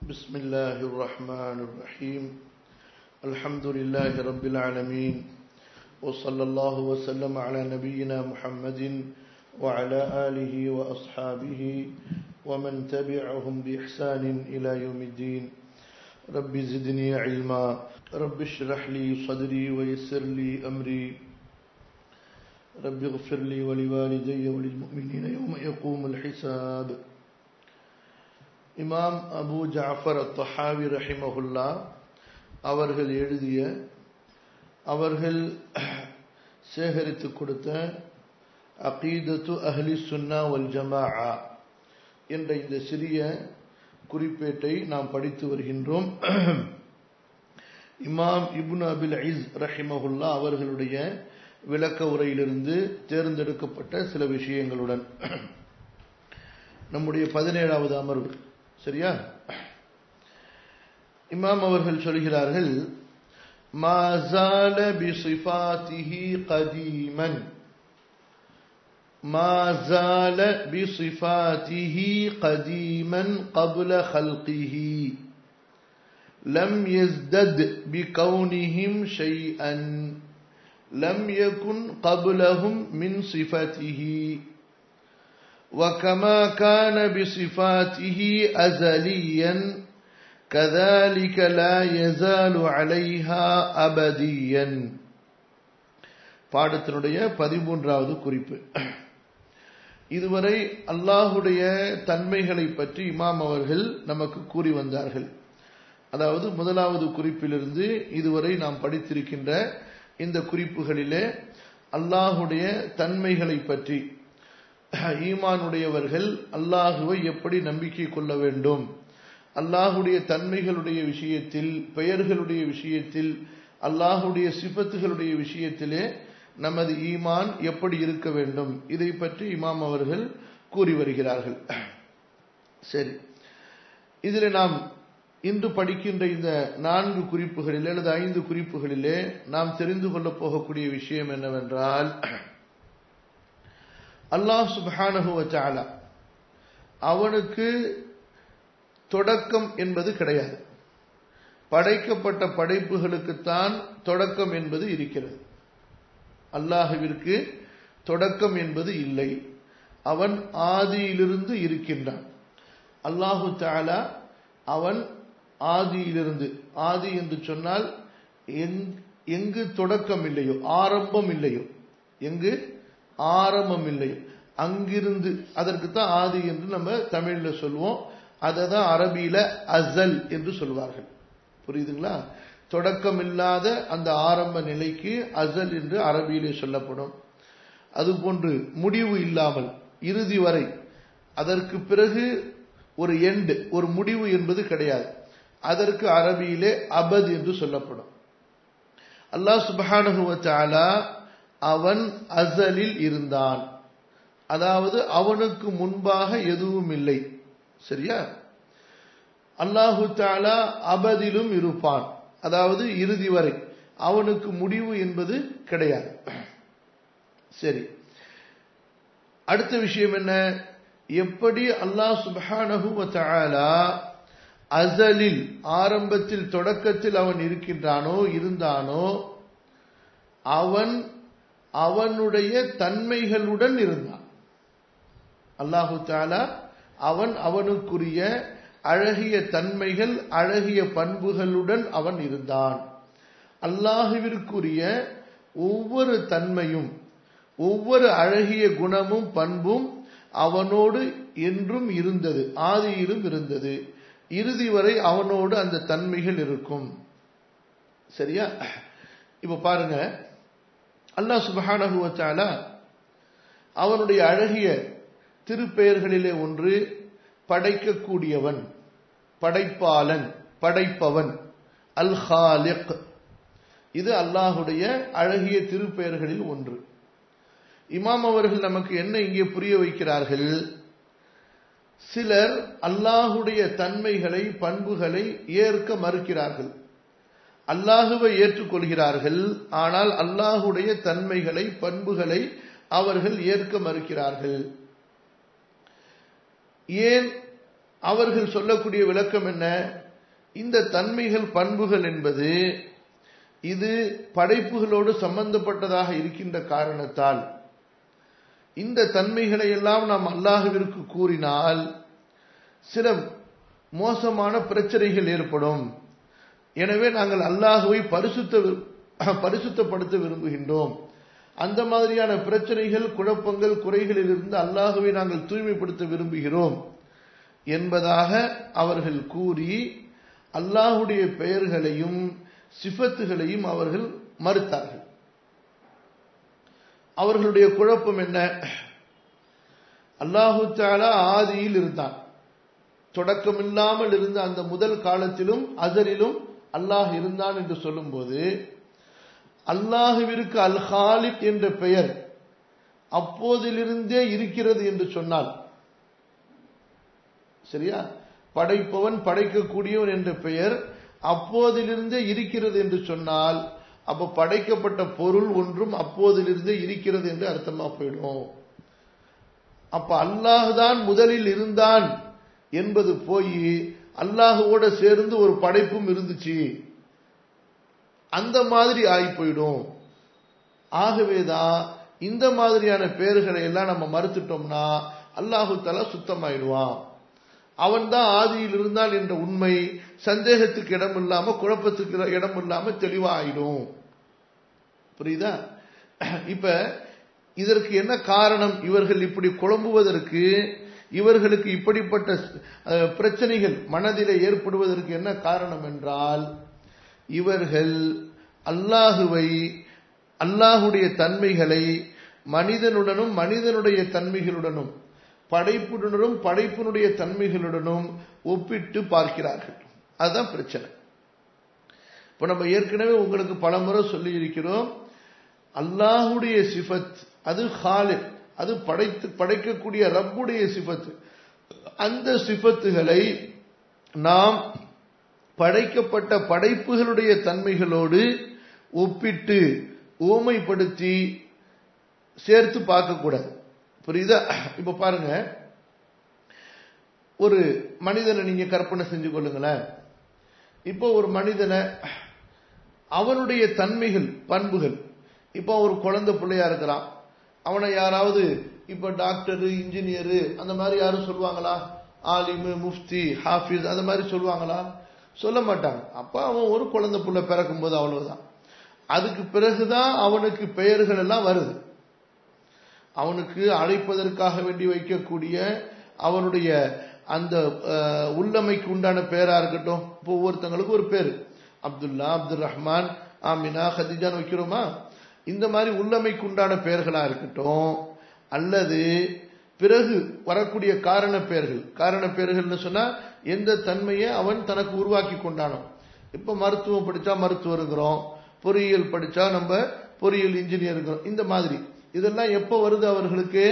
بسم الله الرحمن الرحيم الحمد لله رب العالمين وصلى الله وسلم على نبينا محمد وعلى آله وأصحابه ومن تبعهم بإحسان إلى يوم الدين رب زدني علما رب اشرح لي صدري ويسر لي أمري رب اغفر لي ولوالدي وللمؤمنين يوم يقوم الحساب இமாம் அபு ஜாஃபர் அத்தஹாவி ரஹிமஹுல்லா அவர்கள் எழுதிய அவர்கள் சேகரித்து கொடுத்த அகீதத்து அஹ்லி சுன்னா வல் ஜமா என்ற இந்த சிறிய குறிப்பேட்டை நாம் படித்து வருகின்றோம் இமாம் இப்னு அபில் ஐஸ் ரஹிமஹுல்லா அவர்களுடைய விளக்க உரையிலிருந்து தேர்ந்தெடுக்கப்பட்ட சில விஷயங்களுடன் நம்முடைய பதினேழாவது அமர்வு சரியா இமாம் அவர்கள் சொல்கிறார்கள் மாசால பிசிஃபாத்திஹி கதீமன் ما زال بصفاته قديما قبل خلقه لم يزدد بكونهم شيئا لم يكن قبلهم من صفته وكما كان بصفاته أزليا كذلك لا يزال عليها أبديا பாடத்தினுடைய பதிமூன்றாவது குறிப்பு இதுவரை அல்லாஹுடைய தன்மைகளை பற்றி இமாம் அவர்கள் நமக்கு கூறி வந்தார்கள் அதாவது முதலாவது குறிப்பிலிருந்து இதுவரை நாம் படித்திருக்கின்ற இந்த குறிப்புகளிலே அல்லாஹுடைய தன்மைகளை பற்றி ஈமானுடையவர்கள் அல்லாஹுவை எப்படி நம்பிக்கை கொள்ள வேண்டும் அல்லாஹுடைய தன்மைகளுடைய விஷயத்தில் பெயர்களுடைய விஷயத்தில் அல்லாஹுடைய சிபத்துகளுடைய விஷயத்திலே நமது ஈமான் எப்படி இருக்க வேண்டும் இதை பற்றி இமாம் அவர்கள் கூறி வருகிறார்கள் சரி இதில் நாம் இன்று படிக்கின்ற இந்த நான்கு குறிப்புகளிலே அல்லது ஐந்து குறிப்புகளிலே நாம் தெரிந்து கொள்ளப் போகக்கூடிய விஷயம் என்னவென்றால் அல்லாஹ் சுபானகுவச்சாலா அவனுக்கு தொடக்கம் என்பது கிடையாது படைக்கப்பட்ட படைப்புகளுக்குத்தான் தொடக்கம் என்பது இருக்கிறது அல்லாஹுவிற்கு தொடக்கம் என்பது இல்லை அவன் ஆதியிலிருந்து இருக்கின்றான் அல்லாஹு தாலா அவன் ஆதியிலிருந்து ஆதி என்று சொன்னால் எங்கு தொடக்கம் இல்லையோ ஆரம்பம் இல்லையோ எங்கு ஆரம்பம் இல்லையோ அங்கிருந்து அதற்கு தான் ஆதி என்று நம்ம தமிழ்ல சொல்லுவோம் அதை தான் அரபியில அசல் என்று சொல்வார்கள் புரியுதுங்களா தொடக்கம் இல்லாத அந்த ஆரம்ப நிலைக்கு அசல் என்று அரபியிலே சொல்லப்படும் அதுபோன்று முடிவு இல்லாமல் இறுதி வரை அதற்கு பிறகு ஒரு எண்டு ஒரு முடிவு என்பது கிடையாது அதற்கு அரபியிலே அபத் என்று சொல்லப்படும் அல்லாஹ் சுபஹானுவச்சாலா அவன் அசலில் இருந்தான் அதாவது அவனுக்கு முன்பாக எதுவும் இல்லை சரியா அல்லாஹு தாலா அபதிலும் இருப்பான் அதாவது இறுதி வரை அவனுக்கு முடிவு என்பது கிடையாது சரி அடுத்த விஷயம் என்ன எப்படி அல்லாஹ் சுபஹானஹு தாலா அசலில் ஆரம்பத்தில் தொடக்கத்தில் அவன் இருக்கின்றானோ இருந்தானோ அவன் அவனுடைய தன்மைகளுடன் இருந்தான் அல்லாஹு தாலா அவன் அவனுக்குரிய அழகிய தன்மைகள் அழகிய பண்புகளுடன் அவன் இருந்தான் அல்லாஹுவிற்குரிய ஒவ்வொரு தன்மையும் ஒவ்வொரு அழகிய குணமும் பண்பும் அவனோடு என்றும் இருந்தது ஆதியிலும் இருந்தது இறுதி வரை அவனோடு அந்த தன்மைகள் இருக்கும் சரியா இப்ப பாருங்க அல்லாஹ் சுபஹானகுவச்சால அவனுடைய அழகிய திருப்பெயர்களிலே ஒன்று படைக்கக்கூடியவன் படைப்பாளன் படைப்பவன் அல் ஹாலிக் இது அல்லாஹுடைய அழகிய திருப்பெயர்களில் ஒன்று இமாம் அவர்கள் நமக்கு என்ன இங்கே புரிய வைக்கிறார்கள் சிலர் அல்லாஹுடைய தன்மைகளை பண்புகளை ஏற்க மறுக்கிறார்கள் அல்லாஹுவை ஏற்றுக்கொள்கிறார்கள் ஆனால் அல்லாஹுடைய தன்மைகளை பண்புகளை அவர்கள் ஏற்க மறுக்கிறார்கள் ஏன் அவர்கள் சொல்லக்கூடிய விளக்கம் என்ன இந்த தன்மைகள் பண்புகள் என்பது இது படைப்புகளோடு சம்பந்தப்பட்டதாக இருக்கின்ற காரணத்தால் இந்த தன்மைகளை எல்லாம் நாம் அல்லாஹுவிற்கு கூறினால் சில மோசமான பிரச்சனைகள் ஏற்படும் எனவே நாங்கள் அல்லாஹுவை பரிசுத்த பரிசுத்தப்படுத்த விரும்புகின்றோம் அந்த மாதிரியான பிரச்சனைகள் குழப்பங்கள் குறைகளிலிருந்து அல்லாஹுவை நாங்கள் தூய்மைப்படுத்த விரும்புகிறோம் என்பதாக அவர்கள் கூறி அல்லாஹுடைய பெயர்களையும் சிஃபத்துகளையும் அவர்கள் மறுத்தார்கள் அவர்களுடைய குழப்பம் என்ன அல்லாஹு தாலா ஆதியில் இருந்தான் தொடக்கமில்லாமல் இருந்த அந்த முதல் காலத்திலும் அசரிலும் அல்லாஹ் இருந்தான் என்று சொல்லும்போது அல்லாஹுவிற்கு அல் ஹாலிக் என்ற பெயர் அப்போதிலிருந்தே இருக்கிறது என்று சொன்னால் சரியா படைப்பவன் படைக்கக்கூடியவன் என்ற பெயர் அப்போதிலிருந்தே இருக்கிறது என்று சொன்னால் அப்ப படைக்கப்பட்ட பொருள் ஒன்றும் அப்போதிலிருந்தே இருக்கிறது என்று அர்த்தமா போயிடும் அப்ப அல்லாஹுதான் முதலில் இருந்தான் என்பது போய் அல்லாஹுவோட சேர்ந்து ஒரு படைப்பும் இருந்துச்சு அந்த மாதிரி ஆகி போயிடும் ஆகவேதான் இந்த மாதிரியான பேர்களை எல்லாம் நம்ம மறுத்துட்டோம்னா அல்லாஹு தலா சுத்தமாயிடுவான் அவன் தான் ஆதியில் இருந்தான் என்ற உண்மை சந்தேகத்துக்கு இடம் இல்லாம குழப்பத்துக்கு இடம் இல்லாம தெளிவா ஆயிடும் புரியுதா இப்ப இதற்கு என்ன காரணம் இவர்கள் இப்படி குழம்புவதற்கு இவர்களுக்கு இப்படிப்பட்ட பிரச்சனைகள் மனதிலே ஏற்படுவதற்கு என்ன காரணம் என்றால் இவர்கள் அல்லாஹுவை அல்லாஹுடைய தன்மைகளை மனிதனுடனும் மனிதனுடைய தன்மைகளுடனும் படைப்புடனும் படைப்பினுடைய தன்மைகளுடனும் ஒப்பிட்டு பார்க்கிறார்கள் அதுதான் பிரச்சனை இப்ப நம்ம ஏற்கனவே உங்களுக்கு பல முறை சொல்லி இருக்கிறோம் அல்லாஹுடைய சிஃபத் அது ஹாலித் அது படைத்து படைக்கக்கூடிய ரப்புடைய சிஃபத்து அந்த சிஃபத்துகளை நாம் படைக்கப்பட்ட படைப்புகளுடைய தன்மைகளோடு ஒப்பிட்டு ஓமைப்படுத்தி சேர்த்து பார்க்கக்கூடாது புரியுதா இப்ப பாருங்க ஒரு மனிதனை நீங்க கற்பனை செஞ்சு கொள்ளுங்களேன் இப்போ ஒரு மனிதனை அவனுடைய தன்மைகள் பண்புகள் இப்போ ஒரு குழந்தை பிள்ளையா இருக்கிறான் அவனை யாராவது இப்ப டாக்டரு இன்ஜினியரு அந்த மாதிரி யாரும் சொல்லுவாங்களா ஆலிமு முஃப்தி ஹாஃபிஸ் அந்த மாதிரி சொல்லுவாங்களா சொல்ல மாட்டாங்க அப்ப அவன் ஒரு குழந்தை பிள்ளை பிறக்கும் போது அவ்வளவுதான் அதுக்கு பிறகுதான் அவனுக்கு பெயர்கள் எல்லாம் வருது அவனுக்கு அழைப்பதற்காக வேண்டி வைக்கக்கூடிய அவனுடைய அந்த உள்ளமைக்கு உண்டான பேரா இருக்கட்டும் இப்போ ஒவ்வொருத்தங்களுக்கு ஒரு பேரு அப்துல்லா அப்துல் ரஹ்மான் ஆமினா ஹதிஜான் வைக்கிறோமா இந்த மாதிரி உள்ளமைக்கு உண்டான பெயர்களா இருக்கட்டும் அல்லது பிறகு வரக்கூடிய காரண பெயர்கள் காரண பெயர்கள்னு சொன்னா எந்த தன்மையை அவன் தனக்கு உருவாக்கி கொண்டானோ இப்ப மருத்துவம் படிச்சா மருத்துவருங்கிறோம் பொறியியல் படிச்சா நம்ம பொறியியல் இன்ஜினியருங்கிறோம் இந்த மாதிரி இதெல்லாம் எப்ப வருது அவர்களுக்கு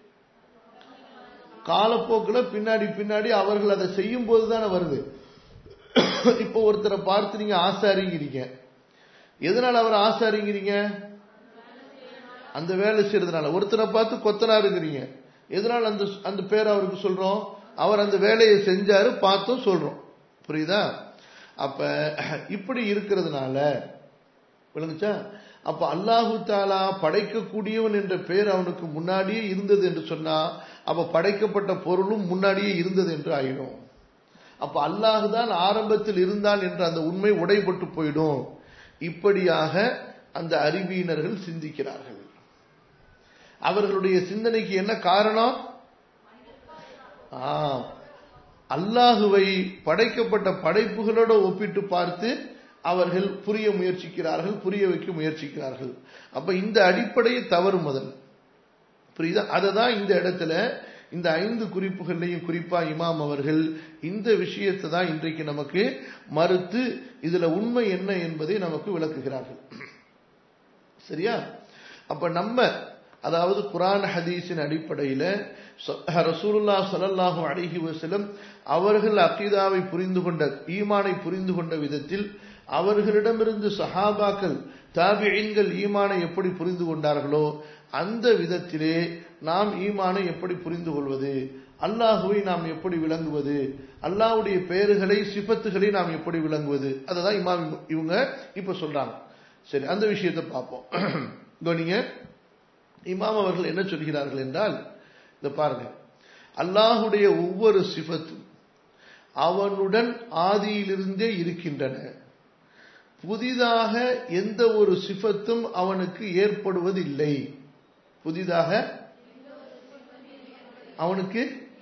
காலப்போக்கில் பின்னாடி பின்னாடி அவர்கள் அதை செய்யும் போது தானே வருது இப்போ ஒருத்தரை பார்த்து நீங்க ஆசாரிங்கிறீங்க எதனால அவர் ஆசாரிங்கிறீங்க அந்த வேலை செய்யறதுனால ஒருத்தரை பார்த்து கொத்தனாருங்கிறீங்க எதனால அந்த அந்த பேர் அவருக்கு சொல்றோம் அவர் அந்த வேலையை செஞ்சாரு பார்த்தும் சொல்றோம் புரியுதா அப்ப இப்படி இருக்கிறதுனால விளங்குச்சா அப்ப அல்லாஹு தாலா படைக்கக்கூடியவன் என்ற பெயர் அவனுக்கு முன்னாடியே இருந்தது என்று சொன்னா அப்ப படைக்கப்பட்ட பொருளும் முன்னாடியே இருந்தது என்று ஆயிடும் அப்ப அல்லாஹு தான் ஆரம்பத்தில் இருந்தான் என்ற அந்த உண்மை உடைபட்டு போயிடும் இப்படியாக அந்த அறிவியினர்கள் சிந்திக்கிறார்கள் அவர்களுடைய சிந்தனைக்கு என்ன காரணம் அல்லாஹுவை படைக்கப்பட்ட படைப்புகளோடு ஒப்பிட்டு பார்த்து அவர்கள் புரிய முயற்சிக்கிறார்கள் புரிய வைக்க முயற்சிக்கிறார்கள் அப்ப இந்த அடிப்படையை தவறு முதல் புரியுதா அதை தான் இந்த இடத்துல இந்த ஐந்து குறிப்புகள்லையும் குறிப்பா இமாம் அவர்கள் இந்த விஷயத்தை தான் இன்றைக்கு நமக்கு மறுத்து இதுல உண்மை என்ன என்பதை நமக்கு விளக்குகிறார்கள் சரியா அப்ப நம்ம அதாவது குரான் ஹதீஸின் அடிப்படையில் ரசூலுல்லா சலல்லாஹு அலிஹி வசலம் அவர்கள் அக்கீதாவை புரிந்து கொண்ட ஈமானை புரிந்து கொண்ட விதத்தில் அவர்களிடமிருந்து சஹாபாக்கள் தாபியன்கள் ஈமானை எப்படி புரிந்து கொண்டார்களோ அந்த விதத்திலே நாம் ஈமானை எப்படி புரிந்து கொள்வது அல்லாஹுவை நாம் எப்படி விளங்குவது அல்லாஹ்வுடைய பெயர்களை சிபத்துகளை நாம் எப்படி விளங்குவது அதை தான் இமாம் இவங்க இப்ப சொல்றாங்க சரி அந்த விஷயத்தை பார்ப்போம் கவனிங்க இமாம் அவர்கள் என்ன சொல்கிறார்கள் என்றால் இந்த பாருங்க அல்லாஹுடைய ஒவ்வொரு சிபத்தும் அவனுடன் ஆதியிலிருந்தே இருக்கின்றன புதிதாக எந்த ஒரு சிபத்தும் அவனுக்கு ஏற்படுவதில்லை புதிதாக அவனுக்கு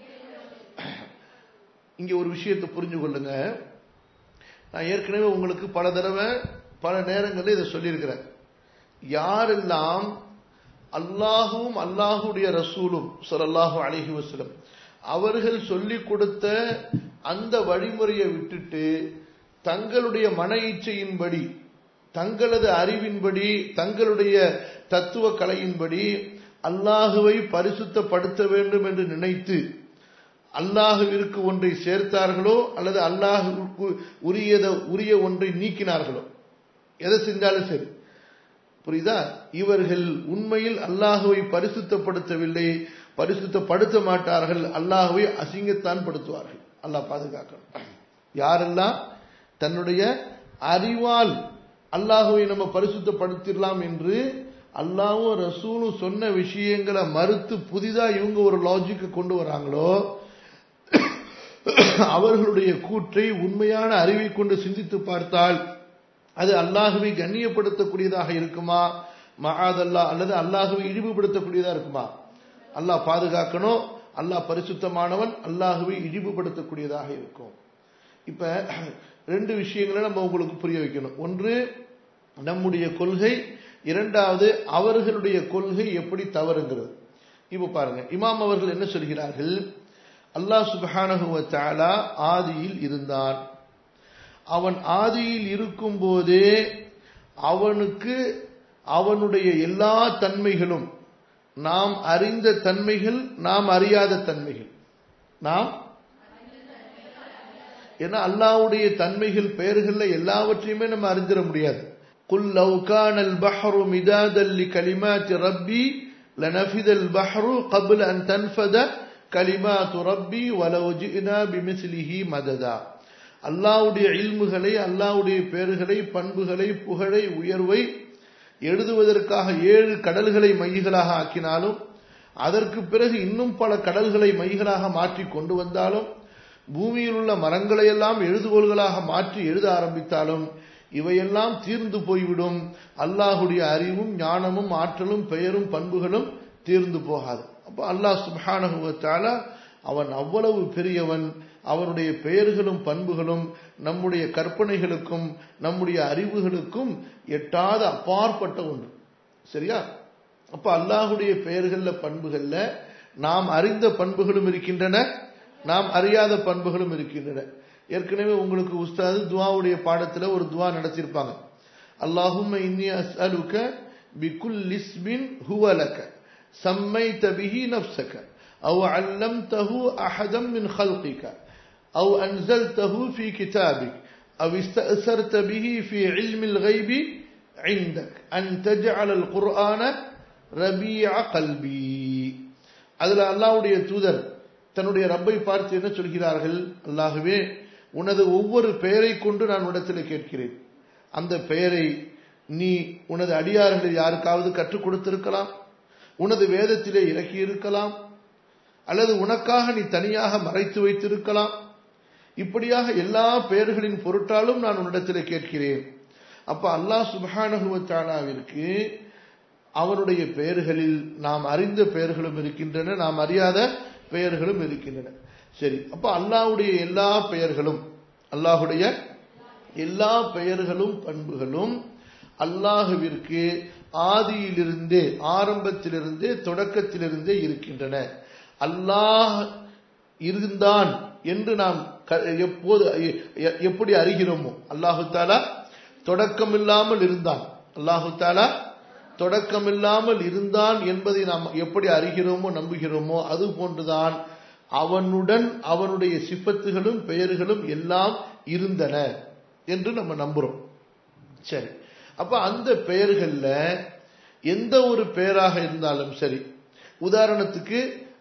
இங்க ஒரு விஷயத்தை புரிஞ்சு கொள்ளுங்க நான் ஏற்கனவே உங்களுக்கு பல தடவை பல நேரங்களில் இதை சொல்லியிருக்கிறேன் யாரெல்லாம் அல்லாஹும் அல்லாஹுடைய ரசூலும் சொல்லல்லாஹு அழகி வசலம் அவர்கள் சொல்லிக் கொடுத்த அந்த வழிமுறையை விட்டுட்டு தங்களுடைய மன இச்சையின்படி தங்களது அறிவின்படி தங்களுடைய தத்துவ கலையின்படி அல்லாஹுவை பரிசுத்தப்படுத்த வேண்டும் என்று நினைத்து அல்லாஹுவிற்கு ஒன்றை சேர்த்தார்களோ அல்லது அல்லாஹுவிற்கு உரியத உரிய ஒன்றை நீக்கினார்களோ எதை செஞ்சாலும் சரி புரியுதா இவர்கள் உண்மையில் அல்லாஹுவை பரிசுத்தப்படுத்தவில்லை பரிசுத்தப்படுத்த மாட்டார்கள் அல்லாஹுவை அசிங்கத்தான் படுத்துவார்கள் அல்லாஹ் பாதுகாக்கணும் யாரெல்லாம் தன்னுடைய அறிவால் அல்லாஹுவை நம்ம பரிசுத்தப்படுத்திடலாம் என்று அல்லாவும் ரசூலும் சொன்ன விஷயங்களை மறுத்து புதிதா இவங்க ஒரு லாஜிக்கு கொண்டு வராங்களோ அவர்களுடைய கூற்றை உண்மையான அறிவை கொண்டு சிந்தித்து பார்த்தால் அது அல்லாஹுவை கண்ணியப்படுத்தக்கூடியதாக இருக்குமா மகாதல்லா அல்லது அல்லாஹுவை இழிவுபடுத்தக்கூடியதா இருக்குமா அல்லாஹ் பாதுகாக்கணும் அல்லாஹ் பரிசுத்தமானவன் அல்லாஹுவை இழிவுபடுத்தக்கூடியதாக இருக்கும் இப்ப ரெண்டு விஷயங்களை நம்ம உங்களுக்கு புரிய வைக்கணும் ஒன்று நம்முடைய கொள்கை இரண்டாவது அவர்களுடைய கொள்கை எப்படி தவறுங்கிறது இப்ப பாருங்க இமாம் அவர்கள் என்ன சொல்கிறார்கள் அல்லாஹ் சுபஹானஹுவ தாலா ஆதியில் இருந்தான் அவன் ஆதியில் இருக்கும் போதே அவனுக்கு அவனுடைய எல்லா தன்மைகளும் நாம் அறிந்த தன்மைகள் நாம் அறியாத தன்மைகள் நாம் ஏன்னா அல்லாவுடைய தன்மைகள் பெயர்கள்ல எல்லாவற்றையுமே நம்ம அறிஞ்சிட முடியாது குல் லவ் கானல் பஹ்ரு மிதாதல் கலிமாத் ரப்பி லனஃபிதல் பஹ்ரு قبل أن تنفذ கலிமாத் ரப்பி வலவ் ஜினா பிமிஸ்லிஹி மததா அல்லாவுடைய இல்முகளை அல்லாவுடைய பெயர்களை பண்புகளை புகழை உயர்வை எழுதுவதற்காக ஏழு கடல்களை மையங்களாக ஆக்கினாலும் அதற்கு பிறகு இன்னும் பல கடல்களை மையங்களாக மாற்றி கொண்டு வந்தாலும் பூமியில் உள்ள மரங்களை எல்லாம் எழுதுகோள்களாக மாற்றி எழுத ஆரம்பித்தாலும் இவையெல்லாம் தீர்ந்து போய்விடும் அல்லாஹுடைய அறிவும் ஞானமும் ஆற்றலும் பெயரும் பண்புகளும் தீர்ந்து போகாது அப்போ அல்லாஹ் சுபானுவத்தால அவன் அவ்வளவு பெரியவன் அவனுடைய பெயர்களும் பண்புகளும் நம்முடைய கற்பனைகளுக்கும் நம்முடைய அறிவுகளுக்கும் எட்டாத அப்பாற்பட்ட ஒன்று சரியா அப்ப அல்லாஹுடைய பெயர்கள்ல பண்புகள்ல நாம் அறிந்த பண்புகளும் இருக்கின்றன நாம் அறியாத பண்புகளும் இருக்கின்றன ஏற்கனவே உங்களுக்கு உஸ்தாது துவாவுடைய பாடத்துல ஒரு துவா நடத்தியிருப்பாங்க அல்லாஹும் இன்னி அஸ்அலுக பிகுல் லிஸ்மின் ஹுவலக سميت به نفسك أو علمته أحدا من خلقك أو أنزلته في كتابك أو استأثرت به في علم الغيب عندك أن تجعل القرآن ربيع قلبي அதில் அல்லாவுடைய தூதர் தன்னுடைய ரப்பை பார்த்து என்ன சொல்கிறார்கள் அல்லாகவே உனது ஒவ்வொரு பெயரை கொண்டு நான் உடத்தில் கேட்கிறேன் அந்த பெயரை நீ உனது அடியார்கள் யாருக்காவது கற்றுக் கொடுத்திருக்கலாம் உனது வேதத்திலே இறக்கி இருக்கலாம் அல்லது உனக்காக நீ தனியாக மறைத்து வைத்திருக்கலாம் இப்படியாக எல்லா பெயர்களின் பொருட்டாலும் நான் உன்னிடத்தில் கேட்கிறேன் அப்ப அல்லாஹ் சுபஹானகுவத்தானாவிற்கு அவனுடைய பெயர்களில் நாம் அறிந்த பெயர்களும் இருக்கின்றன நாம் அறியாத பெயர்களும் இருக்கின்றன சரி அப்ப அல்லாஹுடைய எல்லா பெயர்களும் அல்லாஹுடைய எல்லா பெயர்களும் பண்புகளும் அல்லாஹுவிற்கு ஆதியிலிருந்தே ஆரம்பத்திலிருந்தே தொடக்கத்திலிருந்தே இருக்கின்றன அல்லாஹ் இருந்தான் என்று நாம் எப்போது எப்படி அறிகிறோமோ அல்லாஹு தாலா தொடக்கமில்லாமல் இருந்தான் அல்லாஹு தாலா தொடக்கமில்லாமல் இருந்தான் என்பதை நாம் எப்படி அறிகிறோமோ நம்புகிறோமோ அது போன்றுதான் அவனுடன் அவனுடைய சிப்பத்துகளும் பெயர்களும் எல்லாம் இருந்தன என்று நம்ம நம்புறோம் சரி அப்ப அந்த பெயர்கள்ல எந்த ஒரு பெயராக இருந்தாலும் சரி உதாரணத்துக்கு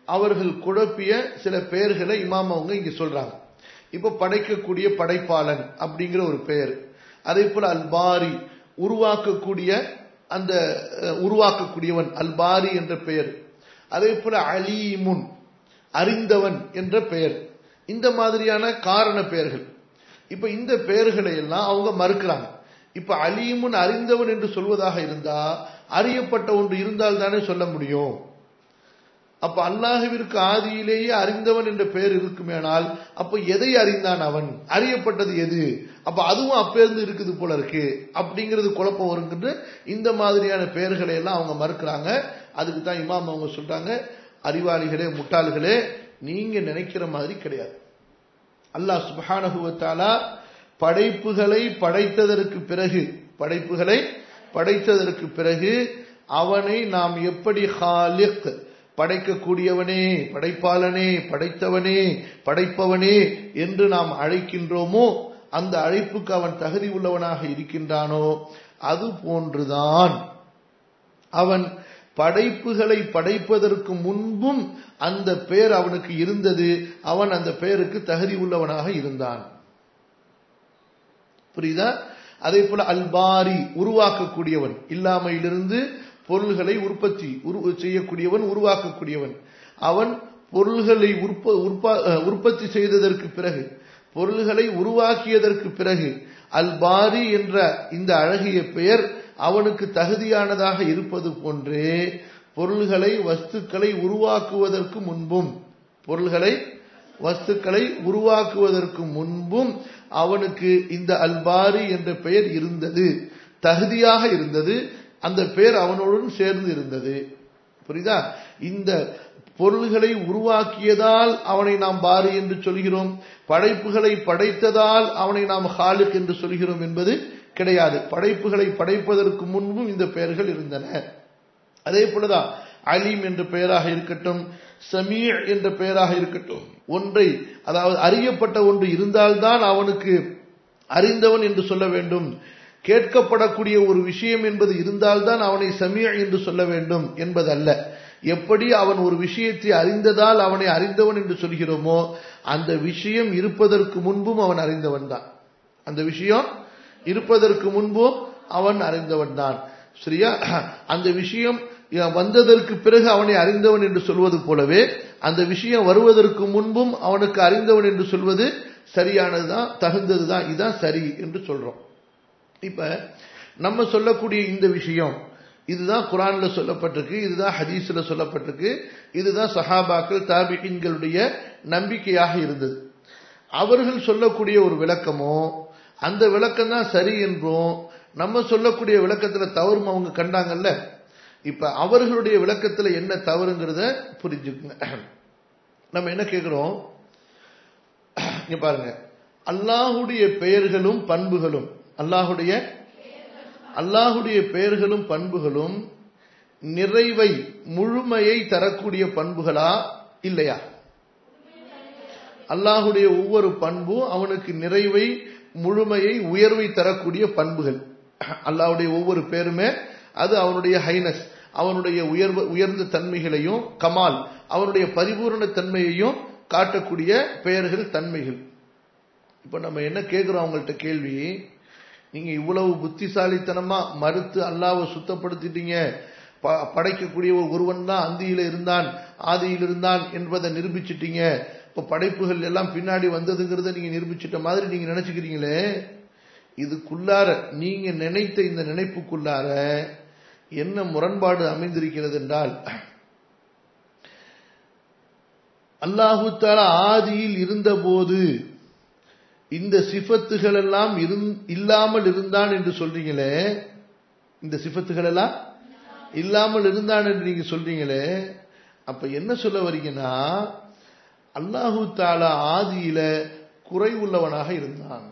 அவர்கள் குழப்பிய சில பெயர்களை இமாம் அவங்க இங்க சொல்றாங்க இப்ப படைக்கக்கூடிய படைப்பாளன் அப்படிங்கிற ஒரு பெயர் அதே போல அல்பாரி உருவாக்கக்கூடிய அந்த அஹ், உருவாக்கக்கூடியவன் அல்பாரி என்ற பெயர் அதே போல அலீமுன் அறிந்தவன் என்ற பெயர் இந்த மாதிரியான காரண பெயர்கள் இப்ப இந்த பெயர்களை எல்லாம் அவங்க மறுக்கிறாங்க இப்ப அலீமுன் அறிந்தவன் என்று சொல்வதாக இருந்தா அறியப்பட்ட ஒன்று இருந்தால் தானே சொல்ல முடியும் அப்ப அல்லாஹுவிற்கு ஆதியிலேயே அறிந்தவன் என்ற பெயர் இருக்குமேனால் அப்ப எதை அறிந்தான் அவன் அறியப்பட்டது எது அப்ப அதுவும் அப்பேருந்து இருக்குது போல இருக்கு அப்படிங்கிறது குழப்பம் வருங்கிட்டு இந்த மாதிரியான பெயர்களை எல்லாம் அவங்க மறுக்கிறாங்க அதுக்கு தான் இமாம் அவங்க சொல்றாங்க அறிவாளிகளே முட்டாள்களே நீங்க நினைக்கிற மாதிரி கிடையாது அல்லாஹ் சுப்ஹானஹு வ தஆலா படைப்புகளை படைத்ததற்கு பிறகு படைப்புகளை படைத்ததற்கு பிறகு அவனை நாம் எப்படி ஹாலிக் படைக்கக்கூடியவனே படைப்பாளனே படைத்தவனே படைப்பவனே என்று நாம் அழைக்கின்றோமோ அந்த அழைப்புக்கு அவன் தகுதி உள்ளவனாக இருக்கின்றானோ அது போன்றுதான் அவன் படைப்புகளை படைப்பதற்கு முன்பும் அந்த பெயர் அவனுக்கு இருந்தது அவன் அந்த பெயருக்கு தகுதி உள்ளவனாக இருந்தான் புரியுதா அதே போல அல்பாரி உருவாக்கக்கூடியவன் இல்லாமையிலிருந்து பொருள்களை உற்பத்தி உரு- செய்யக்கூடியவன் உருவாக்கக்கூடியவன் அவன் பொருள்களை உற்ப உற்ப- அஹ், உற்பத்தி செய்ததற்கு பிறகு பொருள்களை உருவாக்கியதற்கு பிறகு அல்பாரி என்ற இந்த அழகிய பெயர் அவனுக்கு தகுதியானதாக இருப்பது போன்றே பொருள்களை வஸ்துக்களை உருவாக்குவதற்கு முன்பும் பொருள்களை வஸ்துக்களை உருவாக்குவதற்கு முன்பும் அவனுக்கு இந்த அல்பாரி என்ற பெயர் இருந்தது தகுதியாக இருந்தது அந்த பெயர் அவனுடன் சேர்ந்து இருந்தது புரியுதா இந்த பொருள்களை உருவாக்கியதால் அவனை நாம் பாரி என்று சொல்கிறோம் படைப்புகளை படைத்ததால் அவனை நாம் ஹாலிக் என்று சொல்கிறோம் என்பது கிடையாது படைப்புகளை படைப்பதற்கு முன்பும் இந்த பெயர்கள் இருந்தன அதே போலதான் அலீம் என்ற பெயராக இருக்கட்டும் சமீர் என்ற பெயராக இருக்கட்டும் ஒன்றை அதாவது அறியப்பட்ட ஒன்று இருந்தால்தான் அவனுக்கு அறிந்தவன் என்று சொல்ல வேண்டும் கேட்கப்படக்கூடிய ஒரு விஷயம் என்பது இருந்தால்தான் அவனை சமீர் என்று சொல்ல வேண்டும் என்பதல்ல எப்படி அவன் ஒரு விஷயத்தை அறிந்ததால் அவனை அறிந்தவன் என்று சொல்கிறோமோ அந்த விஷயம் இருப்பதற்கு முன்பும் அவன் அறிந்தவன் தான் அந்த விஷயம் இருப்பதற்கு முன்பும் அவன் அறிந்தவன் தான் சரியா அந்த விஷயம் வந்ததற்கு பிறகு அவனை அறிந்தவன் என்று சொல்வது போலவே அந்த விஷயம் வருவதற்கு முன்பும் அவனுக்கு அறிந்தவன் என்று சொல்வது சரியானதுதான் தகுந்ததுதான் இதுதான் சரி என்று சொல்றோம் இப்ப நம்ம சொல்லக்கூடிய இந்த விஷயம் இதுதான் குரான்ல சொல்லப்பட்டிருக்கு இதுதான் ஹதீஸ்ல சொல்லப்பட்டிருக்கு இதுதான் சஹாபாக்கள் தாபிகின்களுடைய நம்பிக்கையாக இருந்தது அவர்கள் சொல்லக்கூடிய ஒரு விளக்கமோ அந்த விளக்கம் தான் சரி என்றும் நம்ம சொல்லக்கூடிய விளக்கத்துல தவறும் அவங்க கண்டாங்கல்ல இப்ப அவர்களுடைய விளக்கத்துல என்ன தவறுங்கிறத புரிஞ்சுக்குங்க நம்ம என்ன கேட்கிறோம் இங்க பாருங்க அல்லாஹுடைய பெயர்களும் பண்புகளும் அல்லாஹுடைய அல்லாஹுடைய பெயர்களும் பண்புகளும் நிறைவை முழுமையை தரக்கூடிய பண்புகளா இல்லையா அல்லாஹுடைய ஒவ்வொரு பண்பும் அவனுக்கு நிறைவை முழுமையை உயர்வை தரக்கூடிய பண்புகள் அல்லாஹுடைய ஒவ்வொரு பேருமே அது அவனுடைய ஹைனஸ் அவனுடைய உயர்வு உயர்ந்த தன்மைகளையும் கமால் அவனுடைய பரிபூர்ண தன்மையையும் காட்டக்கூடிய பெயர்கள் தன்மைகள் இப்ப நம்ம என்ன கேட்கிறோம் அவங்கள்ட்ட கேள்வி நீங்க இவ்வளவு புத்திசாலித்தனமா மறுத்து அல்லாவை சுத்தப்படுத்திட்டீங்க படைக்கக்கூடிய ஒரு ஒருவன் தான் அந்தியில இருந்தான் ஆதியில் இருந்தான் என்பதை நிரூபிச்சிட்டீங்க இப்ப படைப்புகள் எல்லாம் பின்னாடி வந்ததுங்கிறத நீங்க நிரூபிச்சிட்ட மாதிரி நீங்க நினைச்சுக்கிறீங்களே இதுக்குள்ளார நீங்க நினைத்த இந்த நினைப்புக்குள்ளார என்ன முரண்பாடு அமைந்திருக்கிறது என்றால் அல்லாஹு தாலா ஆதியில் இருந்தபோது இந்த சிஃபத்துகள் எல்லாம் இல்லாமல் இருந்தான் என்று சொல்றீங்களே இந்த சிஃபத்துகள் எல்லாம் இல்லாமல் இருந்தான் என்று நீங்க சொல்றீங்களே அப்ப என்ன சொல்ல வரீங்கன்னா அல்லாஹு தாலா ஆதியில குறை உள்ளவனாக இருந்தான்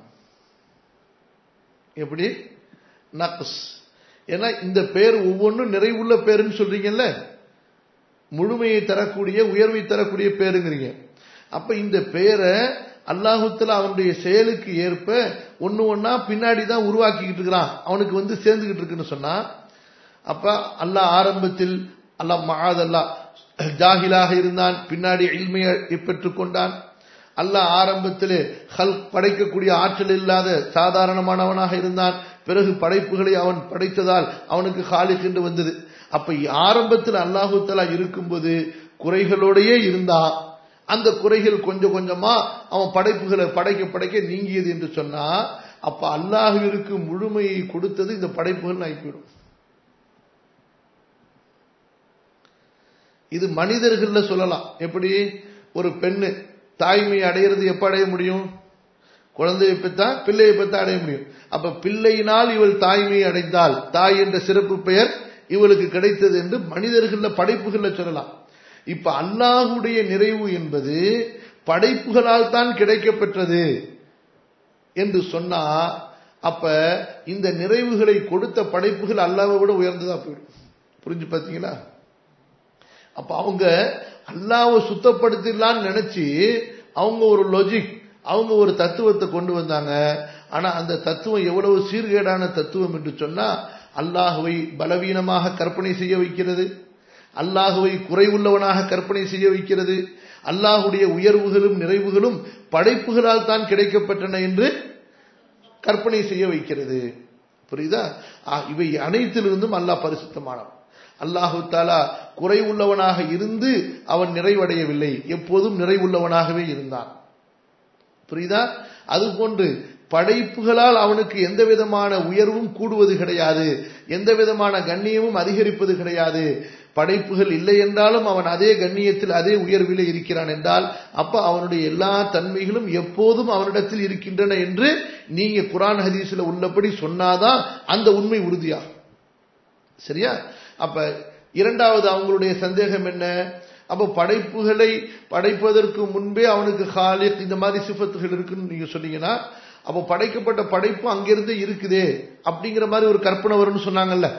எப்படி நக்ஸ் ஏன்னா இந்த பேர் ஒவ்வொன்றும் நிறைவுள்ள பேருன்னு சொல்றீங்கல்ல முழுமையை தரக்கூடிய உயர்வை தரக்கூடிய பேருங்கிறீங்க அப்ப இந்த பேரை அல்லாஹுத்துல அவனுடைய செயலுக்கு ஏற்ப ஒன்னு ஒன்னா பின்னாடி தான் உருவாக்கிக்கிட்டு இருக்கிறான் அவனுக்கு வந்து சேர்ந்துகிட்டு இருக்குன்னு சொன்னா அப்ப அல்லாஹ் ஆரம்பத்தில் அல்லாஹ் மகாத் அல்லா ஜாகிலாக இருந்தான் பின்னாடி இல்மையை பெற்றுக்கொண்டான் அல்லாஹ் ஆரம்பத்திலே ஹல் படைக்கக்கூடிய ஆற்றல் இல்லாத சாதாரணமானவனாக இருந்தான் பிறகு படைப்புகளை அவன் படைத்ததால் அவனுக்கு ஹாலிக் என்று வந்தது அப்ப ஆரம்பத்தில் அல்லாஹு தலா இருக்கும்போது குறைகளோடையே இருந்தா அந்த குறைகள் கொஞ்சம் கொஞ்சமா அவன் படைப்புகளை படைக்க படைக்க நீங்கியது என்று சொன்னா அப்ப அல்லாஹுவிற்கு முழுமையை கொடுத்தது இந்த படைப்புகள் ஆகிவிடும் இது மனிதர்கள்ல சொல்லலாம் எப்படி ஒரு பெண்ணு தாய்மை அடையிறது எப்ப அடைய முடியும் குழந்தையை பெற்றா பிள்ளையை பெற்றா அடைய முடியும் அப்ப பிள்ளையினால் இவள் தாய்மை அடைந்தால் தாய் என்ற சிறப்பு பெயர் இவளுக்கு கிடைத்தது என்று மனிதர்கள படைப்புகள்ல சொல்லலாம் இப்ப அல்லாஹுடைய நிறைவு என்பது படைப்புகளால் தான் கிடைக்கப்பெற்றது என்று சொன்னா அப்ப இந்த நிறைவுகளை கொடுத்த படைப்புகள் அல்லாவை விட உயர்ந்ததா போயிடும் புரிஞ்சு பார்த்தீங்களா அப்ப அவங்க அல்லாவை சுத்தப்படுத்திடலான்னு நினைச்சு அவங்க ஒரு லொஜிக் அவங்க ஒரு தத்துவத்தை கொண்டு வந்தாங்க ஆனா அந்த தத்துவம் எவ்வளவு சீர்கேடான தத்துவம் என்று சொன்னா அல்லாஹுவை பலவீனமாக கற்பனை செய்ய வைக்கிறது அல்லாஹுவை குறைவுள்ளவனாக கற்பனை செய்ய வைக்கிறது அல்லாஹுடைய உயர்வுகளும் நிறைவுகளும் படைப்புகளால் தான் கிடைக்கப்பட்டன என்று கற்பனை செய்ய வைக்கிறது புரியுதா இவை அனைத்திலிருந்தும் அல்லாஹ் பரிசுத்தமானவன் அல்லாஹு தாலா குறைவுள்ளவனாக இருந்து அவன் நிறைவடையவில்லை எப்போதும் நிறைவுள்ளவனாகவே இருந்தான் புரியுதா அதுபோன்று படைப்புகளால் அவனுக்கு எந்த விதமான உயர்வும் கூடுவது கிடையாது எந்த விதமான கண்ணியமும் அதிகரிப்பது கிடையாது படைப்புகள் இல்லை என்றாலும் அவன் அதே கண்ணியத்தில் அதே உயர்விலே இருக்கிறான் என்றால் அப்ப அவனுடைய எல்லா தன்மைகளும் எப்போதும் அவனிடத்தில் இருக்கின்றன என்று நீங்க குரான் ஹதீஸ்ல உள்ளபடி சொன்னாதான் அந்த உண்மை உறுதியாகும் சரியா அப்ப இரண்டாவது அவங்களுடைய சந்தேகம் என்ன அப்ப படைப்புகளை படைப்பதற்கு முன்பே அவனுக்கு ஹாலிக் இந்த மாதிரி சிஃபத்துகள் இருக்குன்னு நீங்க சொன்னீங்கன்னா அப்போ படைக்கப்பட்ட படைப்பு அங்கிருந்து இருக்குதே அப்படிங்கிற மாதிரி ஒரு கற்பனை வரும்னு சொன்னாங்கல்ல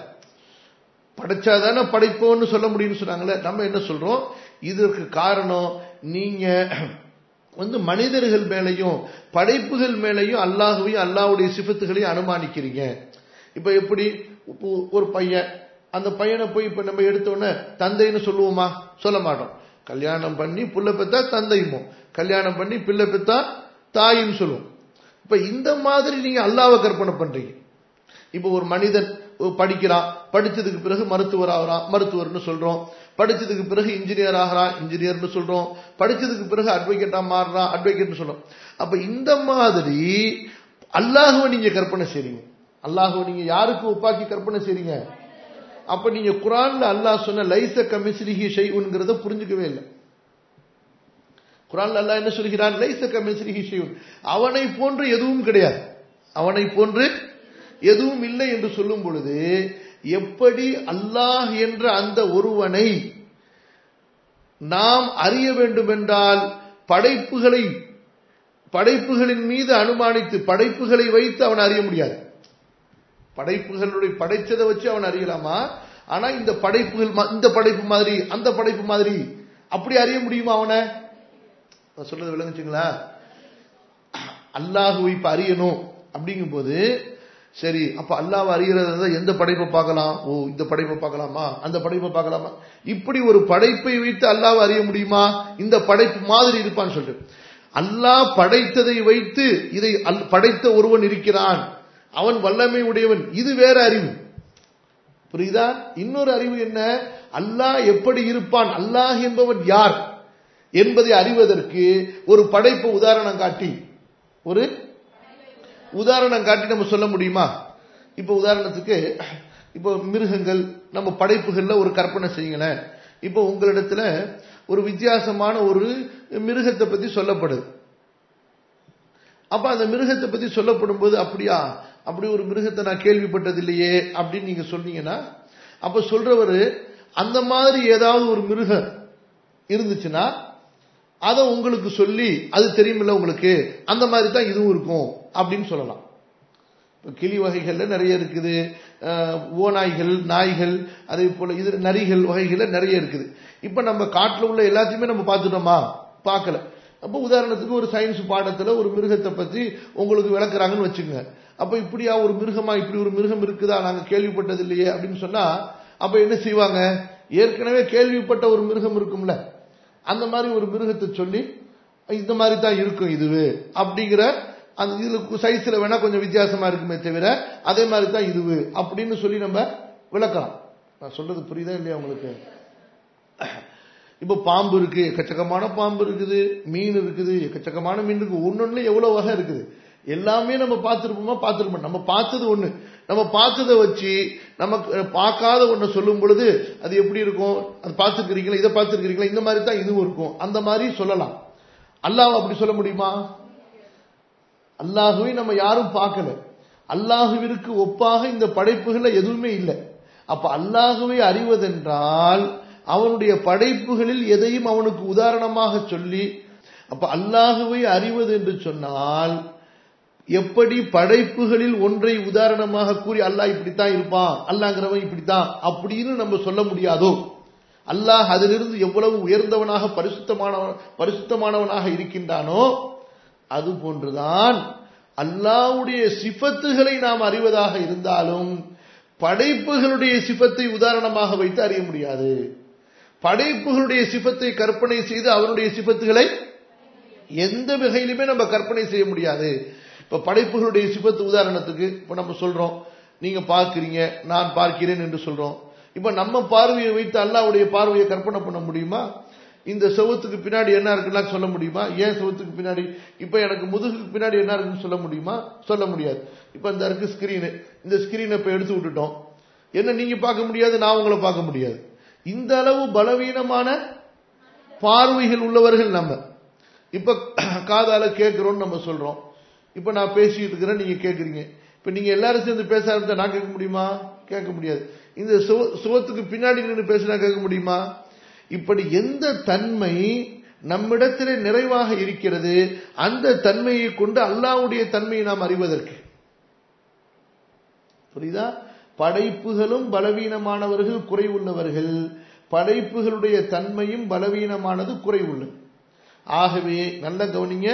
படைச்சாதானே படைப்போன்னு சொல்ல முடியும்னு சொன்னாங்கல்ல நம்ம என்ன சொல்றோம் இதற்கு காரணம் நீங்க வந்து மனிதர்கள் மேலையும் படைப்புகள் மேலையும் அல்லாஹுவையும் அல்லாஹுடைய சிஃபத்துகளையும் அனுமானிக்கிறீங்க இப்ப எப்படி ஒரு பையன் அந்த பையனை போய் இப்ப நம்ம எடுத்தோன்னே தந்தைன்னு சொல்லுவோமா சொல்ல மாட்டோம் கல்யாணம் பண்ணி புள்ள பெத்தா தந்தையுமோ கல்யாணம் பண்ணி பிள்ளை பெத்தா தாயின்னு சொல்லுவோம் இப்ப இந்த மாதிரி நீங்க அல்லாவை கற்பனை பண்றீங்க இப்ப ஒரு மனிதன் படிக்கிறான் படிச்சதுக்கு பிறகு மருத்துவர் ஆகிறான் மருத்துவர்னு சொல்றோம் படிச்சதுக்கு பிறகு இன்ஜினியர் ஆகிறான் இன்ஜினியர்னு சொல்றோம் படிச்சதுக்கு பிறகு அட்வொகேட்டா மாறுறான் அட்வொகேட்னு சொல்றோம் அப்ப இந்த மாதிரி அல்லாஹுவை நீங்க கற்பனை செய்றீங்க அல்லாஹுவை நீங்க யாருக்கு ஒப்பாக்கி கற்பனை செய்றீங்க அப்ப நீங்க குரான்ல அல்லாஹ் சொன்ன லைச கமிஸ்ரிஹி ஷைஉன்கிறத புரிஞ்சுக்கவே இல்லை குரான்ல அல்லாஹ் என்ன சொல்கிறான் லைச கமிஸ்ரிஹி ஷைஉன் அவனை போன்று எதுவும் கிடையாது அவனை போன்று எதுவும் இல்லை என்று சொல்லும் பொழுது எப்படி அல்லாஹ் என்ற அந்த ஒருவனை நாம் அறிய வேண்டுமென்றால் படைப்புகளை படைப்புகளின் மீது அனுமானித்து படைப்புகளை வைத்து அவன் அறிய முடியாது படைப்புகளுடைய படைச்சதை வச்சு அவன் அறியலாமா ஆனா இந்த படைப்புகள் இந்த படைப்பு மாதிரி அந்த படைப்பு மாதிரி அப்படி அறிய முடியுமா அவனை சொல்றது விளங்குச்சுங்களா அல்லாஹுவை இப்ப அறியணும் அப்படிங்கும் போது சரி அப்ப அல்லாஹ் அறிகிறது எந்த படைப்பை பார்க்கலாம் ஓ இந்த படைப்பை பார்க்கலாமா அந்த படைப்பை பார்க்கலாமா இப்படி ஒரு படைப்பை வைத்து அல்லாஹ் அறிய முடியுமா இந்த படைப்பு மாதிரி இருப்பான்னு சொல்லிட்டு அல்லாஹ் படைத்ததை வைத்து இதை படைத்த ஒருவன் இருக்கிறான் அவன் வல்லமை உடையவன் இது வேற அறிவு புரியுதா இன்னொரு அறிவு என்ன அல்லாஹ் எப்படி இருப்பான் அல்லாஹ் என்பவன் யார் என்பதை அறிவதற்கு ஒரு படைப்பு உதாரணம் காட்டி ஒரு உதாரணம் காட்டி நம்ம சொல்ல முடியுமா இப்ப உதாரணத்துக்கு இப்போ மிருகங்கள் நம்ம படைப்புகள்ல ஒரு கற்பனை செய்யுங்களேன் இப்போ உங்களிடத்துல ஒரு வித்தியாசமான ஒரு மிருகத்தை பத்தி சொல்லப்படுது அப்ப அந்த மிருகத்தை பத்தி சொல்லப்படும் போது அப்படியா அப்படி ஒரு மிருகத்தை நான் கேள்விப்பட்டது இல்லையே அப்படின்னு நீங்க சொன்னீங்கன்னா அப்ப சொல்றவரு அந்த மாதிரி ஏதாவது ஒரு மிருகம் இருந்துச்சுன்னா அதை உங்களுக்கு சொல்லி அது தெரியுமில்ல உங்களுக்கு அந்த மாதிரி தான் இதுவும் இருக்கும் அப்படின்னு சொல்லலாம் இப்போ கிளி வகைகள்ல நிறைய இருக்குது ஓநாய்கள் நாய்கள் அதே போல இது நரிகள் வகைகள்ல நிறைய இருக்குது இப்போ நம்ம காட்டில் உள்ள எல்லாத்தையுமே நம்ம பார்த்துட்டோமா பார்க்கல அப்போ உதாரணத்துக்கு ஒரு சயின்ஸ் பாடத்துல ஒரு மிருகத்தை பத்தி உங்களுக்கு விளக்குறாங்கன்னு வச்சுக்கோங்க அப்ப இப்படியா ஒரு மிருகமா இப்படி ஒரு மிருகம் இருக்குதா நாங்க கேள்விப்பட்டது இல்லையே அப்படின்னு சொன்னா அப்ப என்ன செய்வாங்க ஏற்கனவே கேள்விப்பட்ட ஒரு மிருகம் இருக்கும்ல அந்த மாதிரி ஒரு மிருகத்தை சொல்லி இந்த மாதிரி தான் இருக்கும் இதுவு அப்படிங்கிற அந்த இதுல சைஸ்ல வேணா கொஞ்சம் வித்தியாசமா இருக்குமே தவிர அதே மாதிரி தான் இதுவு அப்படின்னு சொல்லி நம்ம விளக்கலாம் நான் சொல்றது புரியுதா இல்லையா உங்களுக்கு இப்போ பாம்பு இருக்கு எக்கச்சக்கமான பாம்பு இருக்குது மீன் இருக்குது எக்கச்சக்கமான மீன் இருக்கு ஒன்னொன்னு எவ்வளவு வகை இருக்குது எல்லாமே நம்ம பார்த்துருப்போமா பார்த்துருப்போம் நம்ம பார்த்தது ஒண்ணு நம்ம பார்த்ததை வச்சு நமக்கு பார்க்காத ஒன்றை சொல்லும் பொழுது அது எப்படி இருக்கும் அது பார்த்துருக்கிறீங்களா இதை பார்த்துருக்கிறீங்களா இந்த மாதிரி தான் இதுவும் இருக்கும் அந்த மாதிரி சொல்லலாம் அல்லாஹ் அப்படி சொல்ல முடியுமா அல்லாஹுவை நம்ம யாரும் பார்க்கல அல்லாஹுவிற்கு ஒப்பாக இந்த படைப்புகள்ல எதுவுமே இல்லை அப்ப அல்லாஹுவை அறிவதென்றால் அவனுடைய படைப்புகளில் எதையும் அவனுக்கு உதாரணமாக சொல்லி அப்ப அல்லாஹுவை அறிவது என்று சொன்னால் எப்படி படைப்புகளில் ஒன்றை உதாரணமாக கூறி அல்லாஹ் இப்படித்தான் இருப்பான் அல்லாங்கிறவன் இப்படித்தான் அப்படின்னு நம்ம சொல்ல முடியாதோ அல்லாஹ் அதிலிருந்து எவ்வளவு உயர்ந்தவனாக பரிசுத்தமானவன் பரிசுத்தமானவனாக இருக்கின்றானோ அது போன்றுதான் அல்லாவுடைய சிபத்துகளை நாம் அறிவதாக இருந்தாலும் படைப்புகளுடைய சிபத்தை உதாரணமாக வைத்து அறிய முடியாது படைப்புகளுடைய சிபத்தை கற்பனை செய்து அவனுடைய சிபத்துகளை எந்த வகையிலுமே நம்ம கற்பனை செய்ய முடியாது இப்ப படைப்புகளுடைய சிபத்து உதாரணத்துக்கு இப்ப நம்ம சொல்றோம் நீங்க பார்க்கிறீங்க நான் பார்க்கிறேன் என்று சொல்றோம் இப்ப நம்ம பார்வையை வைத்து அல்லாவுடைய பார்வையை கற்பனை பண்ண முடியுமா இந்த செவத்துக்கு பின்னாடி என்ன இருக்குன்னா சொல்ல முடியுமா ஏன் செவத்துக்கு பின்னாடி இப்ப எனக்கு முதுகுக்கு பின்னாடி என்ன இருக்குன்னு சொல்ல முடியுமா சொல்ல முடியாது இப்ப இந்த இருக்கு ஸ்கிரீனு இந்த ஸ்கிரீனை இப்ப எடுத்து விட்டுட்டோம் என்ன நீங்க பார்க்க முடியாது நான் உங்களை பார்க்க முடியாது இந்த அளவு பலவீனமான பார்வைகள் உள்ளவர்கள் நம்ம இப்ப காதால கேட்கிறோம்னு நம்ம சொல்றோம் இப்ப நான் பேசிட்டு இருக்கிறேன் நீங்க கேட்கறீங்க இப்ப நீங்க எல்லாரும் சேர்ந்து பேச ஆரம்பிச்சா நான் கேட்க முடியுமா கேட்க முடியாது இந்த சுவத்துக்கு பின்னாடி நின்று பேசினா கேட்க முடியுமா இப்படி எந்த தன்மை நம்மிடத்திலே நிறைவாக இருக்கிறது அந்த தன்மையை கொண்டு அல்லாவுடைய தன்மையை நாம் அறிவதற்கு புரியுதா படைப்புகளும் பலவீனமானவர்கள் குறைவுள்ளவர்கள் படைப்புகளுடைய தன்மையும் பலவீனமானது குறைவுள்ளது ஆகவே நல்ல கவனிங்க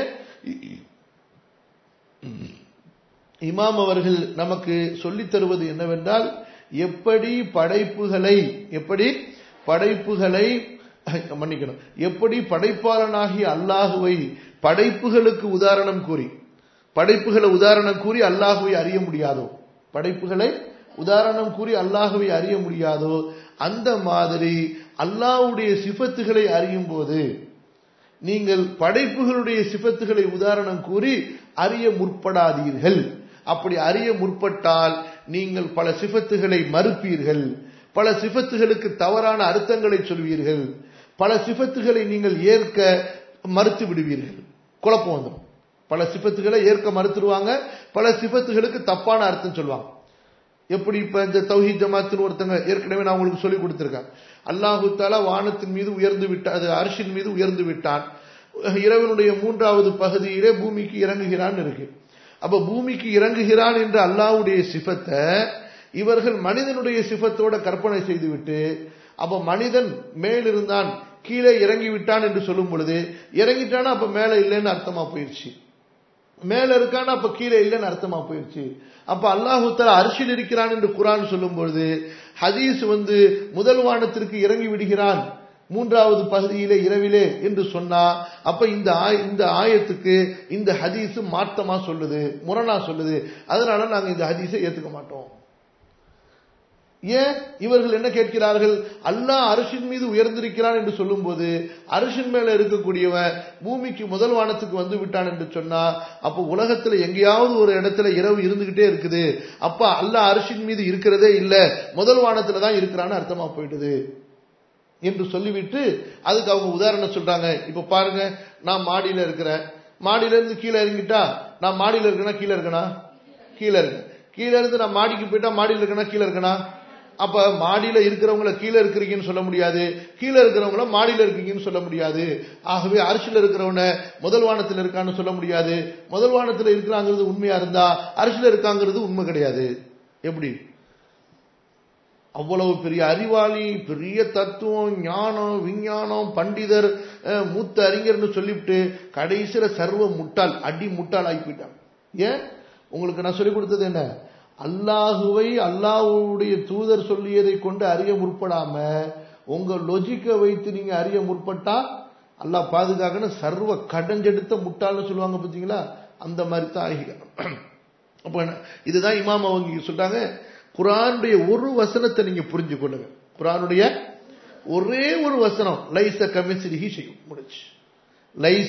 இமாம் அவர்கள் நமக்கு சொல்லித் தருவது என்னவென்றால் எப்படி படைப்புகளை எப்படி படைப்புகளை மன்னிக்கணும் எப்படி படைப்பாளனாகிய அல்லாஹுவை படைப்புகளுக்கு உதாரணம் கூறி படைப்புகளை உதாரணம் கூறி அல்லாஹுவை அறிய முடியாதோ படைப்புகளை உதாரணம் கூறி அல்லாஹுவை அறிய முடியாதோ அந்த மாதிரி அல்லாஹுடைய சிபத்துகளை அறியும் போது நீங்கள் படைப்புகளுடைய சிபத்துகளை உதாரணம் கூறி அறிய முற்படாதீர்கள் அப்படி அறிய முற்பட்டால் நீங்கள் பல சிபத்துகளை மறுப்பீர்கள் பல சிபத்துகளுக்கு தவறான அர்த்தங்களை சொல்வீர்கள் பல சிபத்துகளை நீங்கள் ஏற்க மறுத்து விடுவீர்கள் குழப்பம் வந்துடும் பல சிபத்துகளை ஏற்க மறுத்துருவாங்க பல சிபத்துகளுக்கு தப்பான அர்த்தம் சொல்லுவாங்க எப்படி இப்ப இந்த தௌஹீத் ஜமாத்துன்னு ஒருத்தங்க ஏற்கனவே நான் உங்களுக்கு சொல்லி கொடுத்திருக்கேன் அல்லாஹு தாலா வானத்தின் மீது உயர்ந்து விட்டான் அது அரிசின் மீது உயர்ந்து விட்டான் இரவனுடைய மூன்றாவது பகுதியிலே பூமிக்கு இறங்குகிறான் இருக்கு அப்ப பூமிக்கு இறங்குகிறான் என்ற அல்லாவுடைய சிபத்தை இவர்கள் மனிதனுடைய சிபத்தோட கற்பனை செய்துவிட்டு அப்ப மனிதன் மேலிருந்தான் கீழே இறங்கி விட்டான் என்று சொல்லும் பொழுது இறங்கிட்டானா அப்ப மேல இல்லைன்னு அர்த்தமா போயிடுச்சு மேல இருக்கானா அப்ப கீழே இல்லைன்னு அர்த்தமா போயிடுச்சு அப்ப அல்லாஹு தலா அரிசியில் இருக்கிறான் என்று குரான் சொல்லும் பொழுது ஹதீஸ் வந்து முதல் வானத்திற்கு இறங்கி விடுகிறான் மூன்றாவது பகுதியிலே இரவிலே என்று சொன்னா அப்ப இந்த இந்த ஆயத்துக்கு இந்த ஹதீஸ் மாற்றமா சொல்லுது முரணா சொல்லுது அதனால நாங்க இந்த ஹதீஸை ஏத்துக்க மாட்டோம் ஏன் இவர்கள் என்ன கேட்கிறார்கள் அல்லாஹ் அரிசின் மீது உயர்ந்திருக்கிறான் என்று சொல்லும்போது அரிசின் மேல இருக்கக்கூடியவன் பூமிக்கு முதல் வானத்துக்கு வந்து விட்டான் என்று சொன்னா அப்ப உலகத்துல எங்கேயாவது ஒரு இடத்துல இரவு இருந்துகிட்டே இருக்குது அப்ப அல்லாஹ் அரிசின் மீது இருக்கிறதே இல்ல முதல் வானத்துல தான் இருக்கிறான்னு அர்த்தமா போயிடுது என்று சொல்லிவிட்டு அதுக்கு அவங்க உதாரணம் சொல்றாங்க இப்ப பாருங்க நான் மாடியில இருக்கிறேன் மாடியில இருந்து கீழே இறங்கிட்டா நான் மாடியில இருக்கேனா கீழே இருக்கனா கீழே இருக்கேன் கீழே இருந்து நான் மாடிக்கு போயிட்டா மாடியில இருக்கனா கீழே இருக்கனா அப்ப மாடியில இருக்கிறவங்கள கீழே இருக்கிறீங்கன்னு சொல்ல முடியாது கீழே இருக்கிறவங்கள மாடியில இருக்கீங்கன்னு சொல்ல முடியாது ஆகவே அரிசியில இருக்கிறவன முதல் வானத்தில் இருக்கான்னு சொல்ல முடியாது முதல் வானத்தில் இருக்கிறாங்கிறது உண்மையா இருந்தா அரிசியில இருக்காங்கிறது உண்மை கிடையாது எப்படி அவ்வளவு பெரிய அறிவாளி பெரிய தத்துவம் ஞானம் விஞ்ஞானம் பண்டிதர் மூத்த அறிஞர்னு சொல்லிவிட்டு கடைசியில சர்வ முட்டாள் அடி முட்டாள் ஆகி போயிட்டான் ஏன் உங்களுக்கு நான் சொல்லிக் கொடுத்தது என்ன அல்லாஹுவை அல்லாஹுடைய தூதர் சொல்லியதை கொண்டு அறிய முற்படாம உங்க லொஜிக்கை வைத்து நீங்க அறிய முற்பட்டா அல்லாஹ் பாதுகாக்கணும் சர்வ கடஞ்செடுத்த முட்டாள்னு சொல்லுவாங்க பார்த்தீங்களா அந்த மாதிரி தான் ஆகி அப்ப இதுதான் இமாம் அவங்க சொல்றாங்க குரானுடைய ஒரு வசனத்தை நீங்க புரிஞ்சு கொள்ளுங்க குரானுடைய ஒரே ஒரு வசனம் லைச கமிசிரிகி செய்யும் முடிச்சு லைச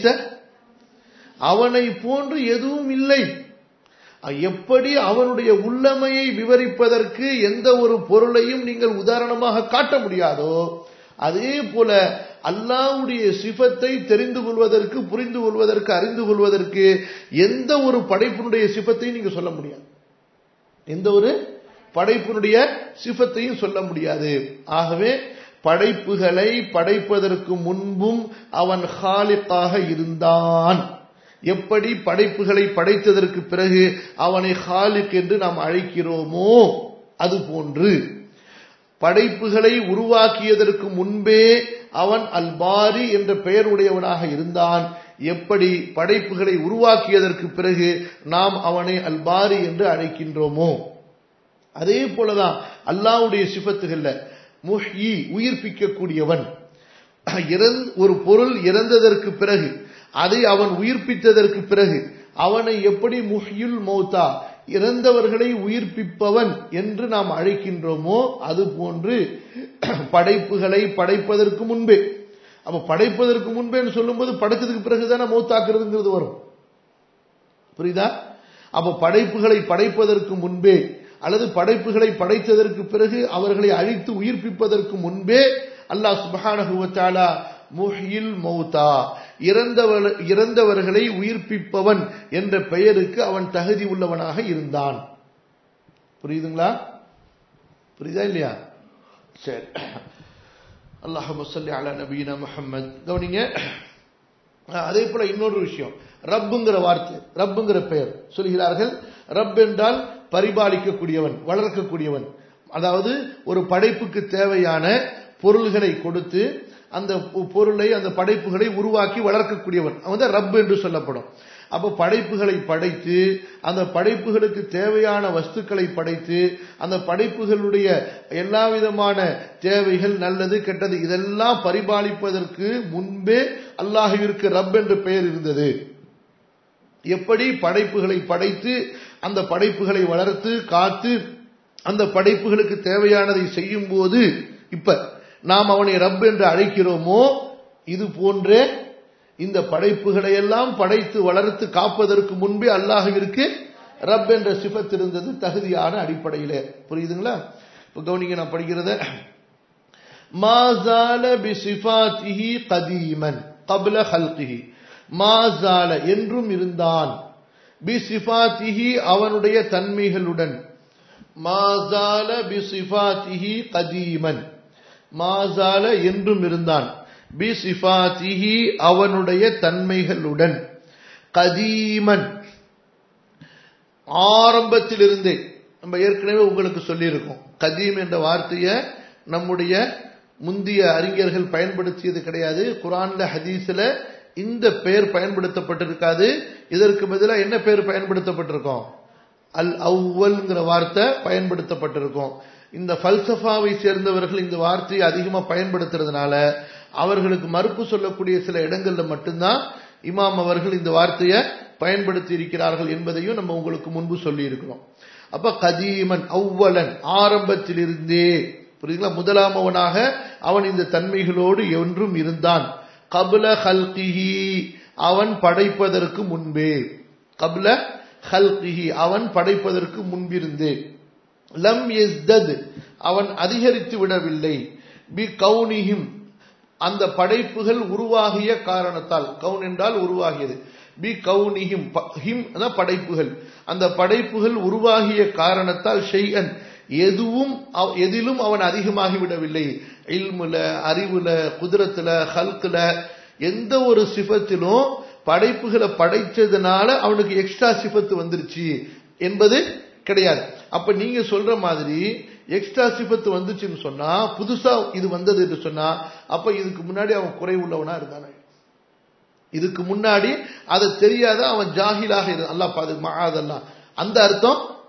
அவனை போன்று எதுவும் இல்லை எப்படி அவனுடைய உள்ளமையை விவரிப்பதற்கு எந்த ஒரு பொருளையும் நீங்கள் உதாரணமாக காட்ட முடியாதோ அதே போல அல்லாவுடைய சிபத்தை தெரிந்து கொள்வதற்கு புரிந்து கொள்வதற்கு அறிந்து கொள்வதற்கு எந்த ஒரு படைப்பினுடைய சிபத்தையும் நீங்க சொல்ல முடியாது எந்த ஒரு படைப்பினுடைய சிபத்தையும் சொல்ல முடியாது ஆகவே படைப்புகளை படைப்பதற்கு முன்பும் அவன் ஹாலிக்காக இருந்தான் எப்படி படைப்புகளை படைத்ததற்கு பிறகு அவனை ஹாலிக் என்று நாம் அழைக்கிறோமோ அது போன்று படைப்புகளை உருவாக்கியதற்கு முன்பே அவன் அல்பாரி என்ற பெயர் உடையவனாக இருந்தான் எப்படி படைப்புகளை உருவாக்கியதற்கு பிறகு நாம் அவனை அல்பாரி என்று அழைக்கின்றோமோ அதே போலதான் அல்லாவுடைய சிபத்துகள்ல முஹ்யி உயிர்ப்பிக்கக்கூடியவன் ஒரு பொருள் இறந்ததற்கு பிறகு அதை அவன் உயிர்ப்பித்ததற்கு பிறகு அவனை எப்படி முஹ்யுல் மௌத்தா இறந்தவர்களை உயிர்ப்பிப்பவன் என்று நாம் அழைக்கின்றோமோ அது போன்று படைப்புகளை படைப்பதற்கு முன்பே அப்ப படைப்பதற்கு முன்பேன்னு சொல்லும்போது படைச்சதுக்கு பிறகுதானே மௌத்தாக்குறதுங்கிறது வரும் புரியுதா அப்ப படைப்புகளை படைப்பதற்கு முன்பே அல்லது படைப்புகளை படைத்ததற்கு பிறகு அவர்களை அழித்து உயிர்ப்பிப்பதற்கு முன்பே அல்லாஹ் சுபஹானஹுவத்தாலா முஹில் மௌதா இறந்தவர் இறந்தவர்களை உயிர்ப்பிப்பவன் என்ற பெயருக்கு அவன் தகுதி உள்ளவனாக இருந்தான் புரியுதுங்களா புரியுதா இல்லையா சரி அல்லாஹ் சொல்லி அலா நபீனா முஹம்மத் கவனிங்க அதே போல இன்னொரு விஷயம் ரப்புங்கிற வார்த்தை ரப்புங்கிற பெயர் சொல்கிறார்கள் ரப் என்றால் பரிபாலிக்கக்கூடியவன் வளர்க்கக்கூடியவன் அதாவது ஒரு படைப்புக்கு தேவையான பொருள்களை கொடுத்து அந்த பொருளை அந்த படைப்புகளை உருவாக்கி வளர்க்கக்கூடியவன் அவன் தான் ரப் என்று சொல்லப்படும் அப்ப படைப்புகளை படைத்து அந்த படைப்புகளுக்கு தேவையான வஸ்துக்களை படைத்து அந்த படைப்புகளுடைய எல்லா விதமான தேவைகள் நல்லது கெட்டது இதெல்லாம் பரிபாலிப்பதற்கு முன்பே அல்லாஹிற்கு ரப் என்ற பெயர் இருந்தது எப்படி படைப்புகளை படைத்து அந்த படைப்புகளை வளர்த்து காத்து அந்த படைப்புகளுக்கு தேவையானதை செய்யும் போது இப்ப நாம் அவனை ரப் என்று அழைக்கிறோமோ இது போன்றே இந்த படைப்புகளை எல்லாம் படைத்து வளர்த்து காப்பதற்கு முன்பே அல்லாஹிற்கு ரப் என்ற சிபத் இருந்தது தகுதியான அடிப்படையிலே புரியுதுங்களா இப்ப கவனிங்க நான் படிக்கிறத மாசால பிசிஃபாத்திஹி கதீமன் கபில ஹல்கிஹி மாசால என்றும் இருந்தான் பிசிஃபாத்திஹி அவனுடைய தன்மைகளுடன் மாசால பிசிஃபாத்திஹி கதீமன் மாசால என்றும் இருந்தான் பிசிஃபாத்திஹி அவனுடைய தன்மைகளுடன் கதீமன் ஆரம்பத்திலிருந்தே நம்ம ஏற்கனவே உங்களுக்கு சொல்லியிருக்கோம் கதீம் என்ற வார்த்தையை நம்முடைய முந்திய அறிஞர்கள் பயன்படுத்தியது கிடையாது குரான்ல ஹதீஸ்ல இந்த பெயர் பயன்படுத்தப்பட்டிருக்காது இதற்கு பதிலாக என்ன பெயர் பயன்படுத்தப்பட்டிருக்கோம் அல் அவ்வல்ங்கிற வார்த்தை பயன்படுத்தப்பட்டிருக்கும் இந்த பல்சஃபாவை சேர்ந்தவர்கள் இந்த வார்த்தையை அதிகமா பயன்படுத்துறதுனால அவர்களுக்கு மறுப்பு சொல்லக்கூடிய சில இடங்கள்ல மட்டும்தான் இமாம் அவர்கள் இந்த வார்த்தையை பயன்படுத்தி இருக்கிறார்கள் என்பதையும் நம்ம உங்களுக்கு முன்பு சொல்லி இருக்கிறோம் அப்ப கதீமன் அவ்வளன் ஆரம்பத்திலிருந்தே புரியுதுங்களா முதலாமவனாக அவன் இந்த தன்மைகளோடு என்றும் இருந்தான் கபுல ஹல்கிஹி அவன் படைப்பதற்கு முன்பே கபுல ஹல்கிஹி அவன் படைப்பதற்கு முன்பிருந்தே லம் எஸ்தத் அவன் அதிகரித்து விடவில்லை பி கவுனிஹிம் அந்த படைப்புகள் உருவாகிய காரணத்தால் கவுன் என்றால் உருவாகியது பி கவுனிஹிம் ஹிம் படைப்புகள் அந்த படைப்புகள் உருவாகிய காரணத்தால் ஷெய்யன் எதுவும் எதிலும் அவன் அதிகமாகி விடவில்லை இல்முல அறிவுல குதிரத்துல ஹல்குல எந்த ஒரு சிபத்திலும் படைப்புகளை படைச்சதுனால அவனுக்கு எக்ஸ்ட்ரா சிபத்து வந்துருச்சு என்பது கிடையாது அப்ப நீங்க சொல்ற மாதிரி எக்ஸ்ட்ரா சிபத்து வந்துச்சுன்னு சொன்னா புதுசா இது வந்தது என்று சொன்னா அப்ப இதுக்கு முன்னாடி அவன் குறை உள்ளவனா இருந்தானே இதுக்கு முன்னாடி அதை தெரியாத அவன் ஜாகிலாக அல்லா பாது அதெல்லாம் அந்த அர்த்தம்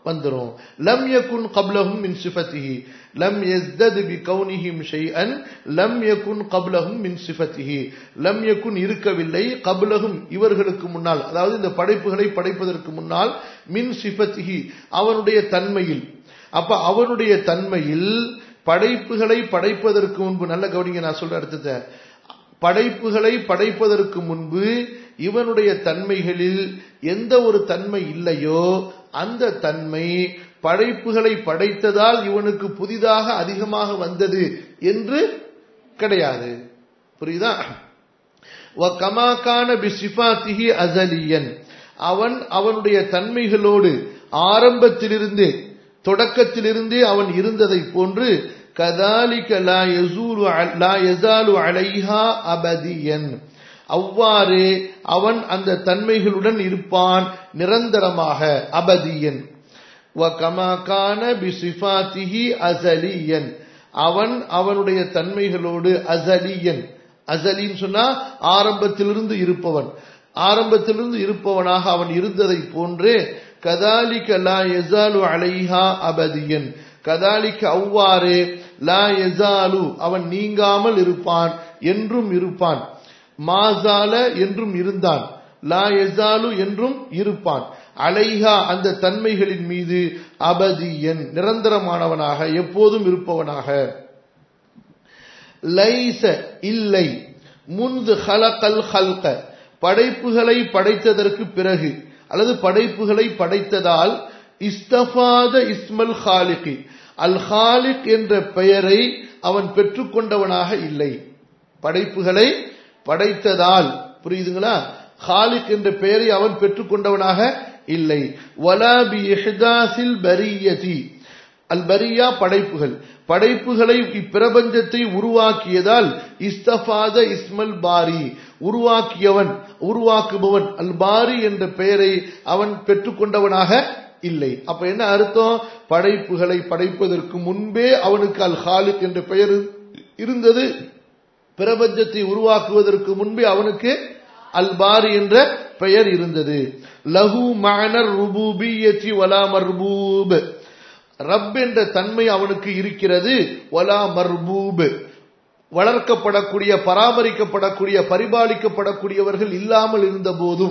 வந்துரும் லம் யகுன் கப்லஹும் மின் சிஃபத்திஹி லம் யஸ்தத் பி கௌனிஹிம் ஷைஅன் லம் யகுன் கப்லஹும் மின் சிஃபத்திஹி லம் யகுன் இருக்கவில்லை கப்லஹும் இவர்களுக்கு முன்னால் அதாவது இந்த படைப்புகளை படைப்பதற்கு முன்னால் மின் சிஃபத்திஹி அவனுடைய தன்மையில் அப்ப அவனுடைய தன்மையில் படைப்புகளை படைப்பதற்கு முன்பு நல்ல கவனிங்க நான் சொல்ற அர்த்தத்தை படைப்புகளை படைப்பதற்கு முன்பு இவனுடைய தன்மைகளில் எந்த ஒரு தன்மை இல்லையோ அந்த தன்மை படைப்புகளை படைத்ததால் இவனுக்கு புதிதாக அதிகமாக வந்தது என்று கிடையாது புரியுதா கமாக்கான பிசிபாத்திகி அசலியன் அவன் அவனுடைய தன்மைகளோடு ஆரம்பத்திலிருந்தே தொடக்கத்திலிருந்தே அவன் இருந்ததை போன்று கதாலிக லா யசூலு லா யசாலு அலைஹா அபதியன் அவ்வாறு அவன் அந்த தன்மைகளுடன் இருப்பான் நிரந்தரமாக அபதியன் வகமாக்கான பிசிஃபாத்திஹி அசலியன் அவன் அவனுடைய தன்மைகளோடு அசலியன் அசலின்னு சொன்னா ஆரம்பத்திலிருந்து இருப்பவன் ஆரம்பத்திலிருந்து இருப்பவனாக அவன் இருந்ததை போன்றே கதாலிக்க லா எசாலு அலைஹா அபதியன் கதாலிக்க அவ்வாறு லா எசாலு அவன் நீங்காமல் இருப்பான் என்றும் இருப்பான் மாசால என்றும் இருந்தான் லா எசாலு என்றும் இருப்பான் அலைஹா அந்த தன்மைகளின் மீது அபதியன் நிரந்தரமானவனாக எப்போதும் இருப்பவனாக லைச இல்லை முன்து ஹலகல் ஹல்க படைப்புகளை படைத்ததற்கு பிறகு அல்லது படைப்புகளை படைத்ததால் இஸ்தபாத இஸ்மல் ஹாலிகி அல் ஹாலிக் என்ற பெயரை அவன் பெற்றுக்கொண்டவனாக இல்லை படைப்புகளை படைத்ததால் புரியுதுங்களா ஹாலிக் என்ற பெயரை அவன் பெற்றுக்கொண்டவனாக இல்லை வலாபி இஹ்தாசில் பரியதி அல் பரியா படைப்புகள் படைப்புகளை இப்பிரபஞ்சத்தை உருவாக்கியதால் இஸ்தபாத இஸ்மல் பாரி உருவாக்கியவன் உருவாக்குபவன் அல் பாரி என்ற பெயரை அவன் பெற்றுக்கொண்டவனாக இல்லை அப்ப என்ன அர்த்தம் படைப்புகளை படைப்பதற்கு முன்பே அவனுக்கு அல் ஹாலிக் என்ற பெயர் இருந்தது பிரபஞ்சத்தை உருவாக்குவதற்கு முன்பே அவனுக்கு அல் பாரி என்ற பெயர் இருந்தது லஹு மானர் ருபூபியத்தி வலா மர்பூப் ரப் என்ற தன்மை அவனுக்கு இருக்கிறது வலா மர்பூப் வளர்க்கப்படக்கூடிய பராமரிக்கப்படக்கூடிய பரிபாலிக்கப்படக்கூடியவர்கள் இல்லாமல் இருந்த போதும்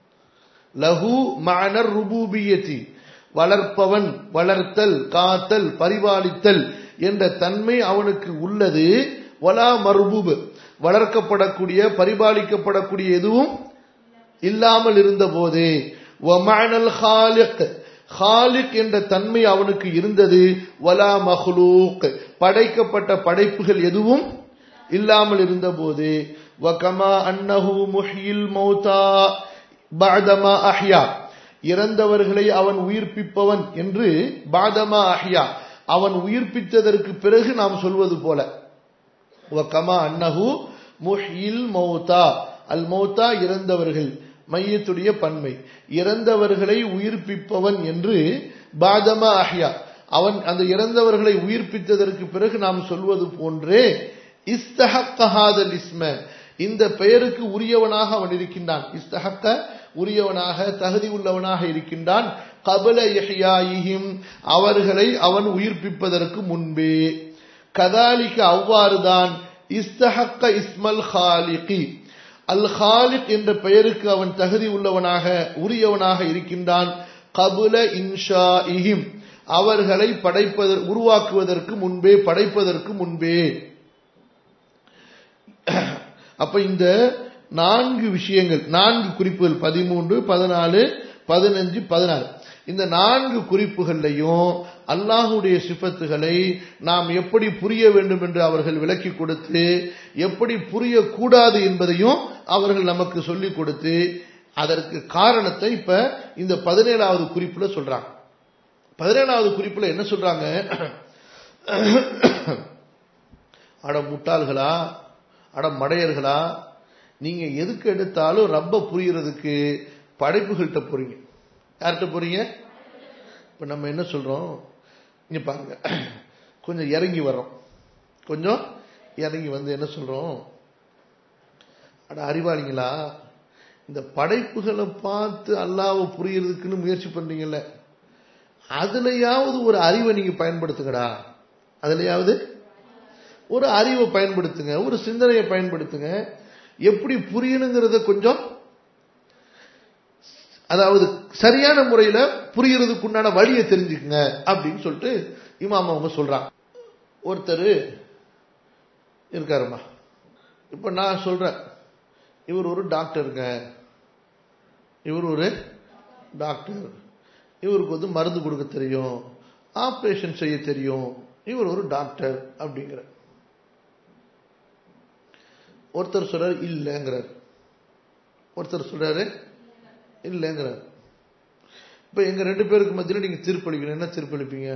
லஹு மானர் ருபூபியத்தி வளர்ப்பவன் வளர்த்தல் காத்தல் பரிபாலித்தல் என்ற தன்மை அவனுக்கு உள்ளது வலா மர்பூப் வளர்க்கப்படக்கூடிய பரிபாலிக்கப்படக்கூடிய எதுவும் இல்லாமல் இருந்த போதே வமானல் ஹாலிக் ஹாலிக் என்ற தன்மை அவனுக்கு இருந்தது வலா மஹ்லூக் படைக்கப்பட்ட படைப்புகள் எதுவும் இல்லாமல் இருந்த போது வகமா அன்னஹு முஹியில் மௌதா பாதமா அஹ்யா இறந்தவர்களை அவன் உயிர்ப்பிப்பவன் என்று பாதமா அஹ்யா அவன் உயிர்ப்பித்ததற்கு பிறகு நாம் சொல்வது போல வகமா அன்னஹு முஹியில் மௌதா அல் மௌதா இறந்தவர்கள் மையத்துடைய பன்மை இறந்தவர்களை உயிர்ப்பிப்பவன் என்று பாதமா அஹ்யா அவன் அந்த இறந்தவர்களை உயிர்ப்பித்ததற்கு பிறகு நாம் சொல்வது போன்றே இஸ்தஹக்கஹாதல் இஸ்ம இந்த பெயருக்கு உரியவனாக அவன் இருக்கின்றான் இஸ்தஹக்க உரியவனாக தகுதி உள்ளவனாக இருக்கின்றான் கபல யஹ்யாயிஹிம் அவர்களை அவன் உயிர்ப்பிப்பதற்கு முன்பே கதாலிக்க அவ்வாறுதான் இஸ்தஹக்க இஸ்மல் ஹாலிகி அல் ஹாலிக் என்ற பெயருக்கு அவன் தகுதி உள்ளவனாக உரியவனாக இருக்கின்றான் கபுல இன்ஷா இஹிம் அவர்களை படைப்பதற்கு உருவாக்குவதற்கு முன்பே படைப்பதற்கு முன்பே அப்ப இந்த நான்கு விஷயங்கள் நான்கு குறிப்புகள் பதிமூன்று பதினாலு பதினஞ்சு பதினாறு இந்த நான்கு குறிப்புகள்லையும் அல்லாஹுடைய சிபத்துகளை நாம் எப்படி புரிய வேண்டும் என்று அவர்கள் விளக்கி கொடுத்து எப்படி புரியக்கூடாது என்பதையும் அவர்கள் நமக்கு சொல்லிக் கொடுத்து அதற்கு காரணத்தை இப்ப இந்த பதினேழாவது குறிப்புல சொல்றாங்க பதினேழாவது குறிப்புல என்ன சொல்றாங்க அட முட்டாள்களா அட மடையர்களா நீங்க எதுக்கு எடுத்தாலும் ரப்ப புரியறதுக்கு படைப்புகள்கிட்ட போறீங்க யார்கிட்ட போறீங்க இப்ப நம்ம என்ன சொல்றோம் இங்க பாருங்க கொஞ்சம் இறங்கி வர்றோம் கொஞ்சம் இறங்கி வந்து என்ன சொல்றோம் அட அறிவாளிங்களா இந்த படைப்புகளை பார்த்து அல்லாவை புரியறதுக்குன்னு முயற்சி பண்றீங்கல்ல அதுலயாவது ஒரு அறிவை நீங்க பயன்படுத்துங்கடா அதுலயாவது ஒரு அறிவை பயன்படுத்துங்க ஒரு சிந்தனையை பயன்படுத்துங்க எப்படி புரியணுங்கிறத கொஞ்சம் அதாவது சரியான முறையில புரியறதுக்கு உண்டான வழியை தெரிஞ்சுக்குங்க அப்படின்னு சொல்லிட்டு இமாம் அவங்க சொல்றாங்க ஒருத்தர் இருக்காருமா இப்ப நான் சொல்றேன் இவர் ஒரு டாக்டருங்க இவர் ஒரு டாக்டர் இவருக்கு வந்து மருந்து கொடுக்க தெரியும் ஆப்ரேஷன் செய்ய தெரியும் இவர் ஒரு டாக்டர் அப்படிங்கிற ஒருத்தர் சொல்றாரு இல்லைங்கிறார் ஒருத்தர் சொல்றாரு இல்லைங்கிறார் இப்ப எங்க ரெண்டு பேருக்கு மத்தியில் நீங்க தீர்ப்பளிக்கணும் என்ன தீர்ப்பளிப்பீங்க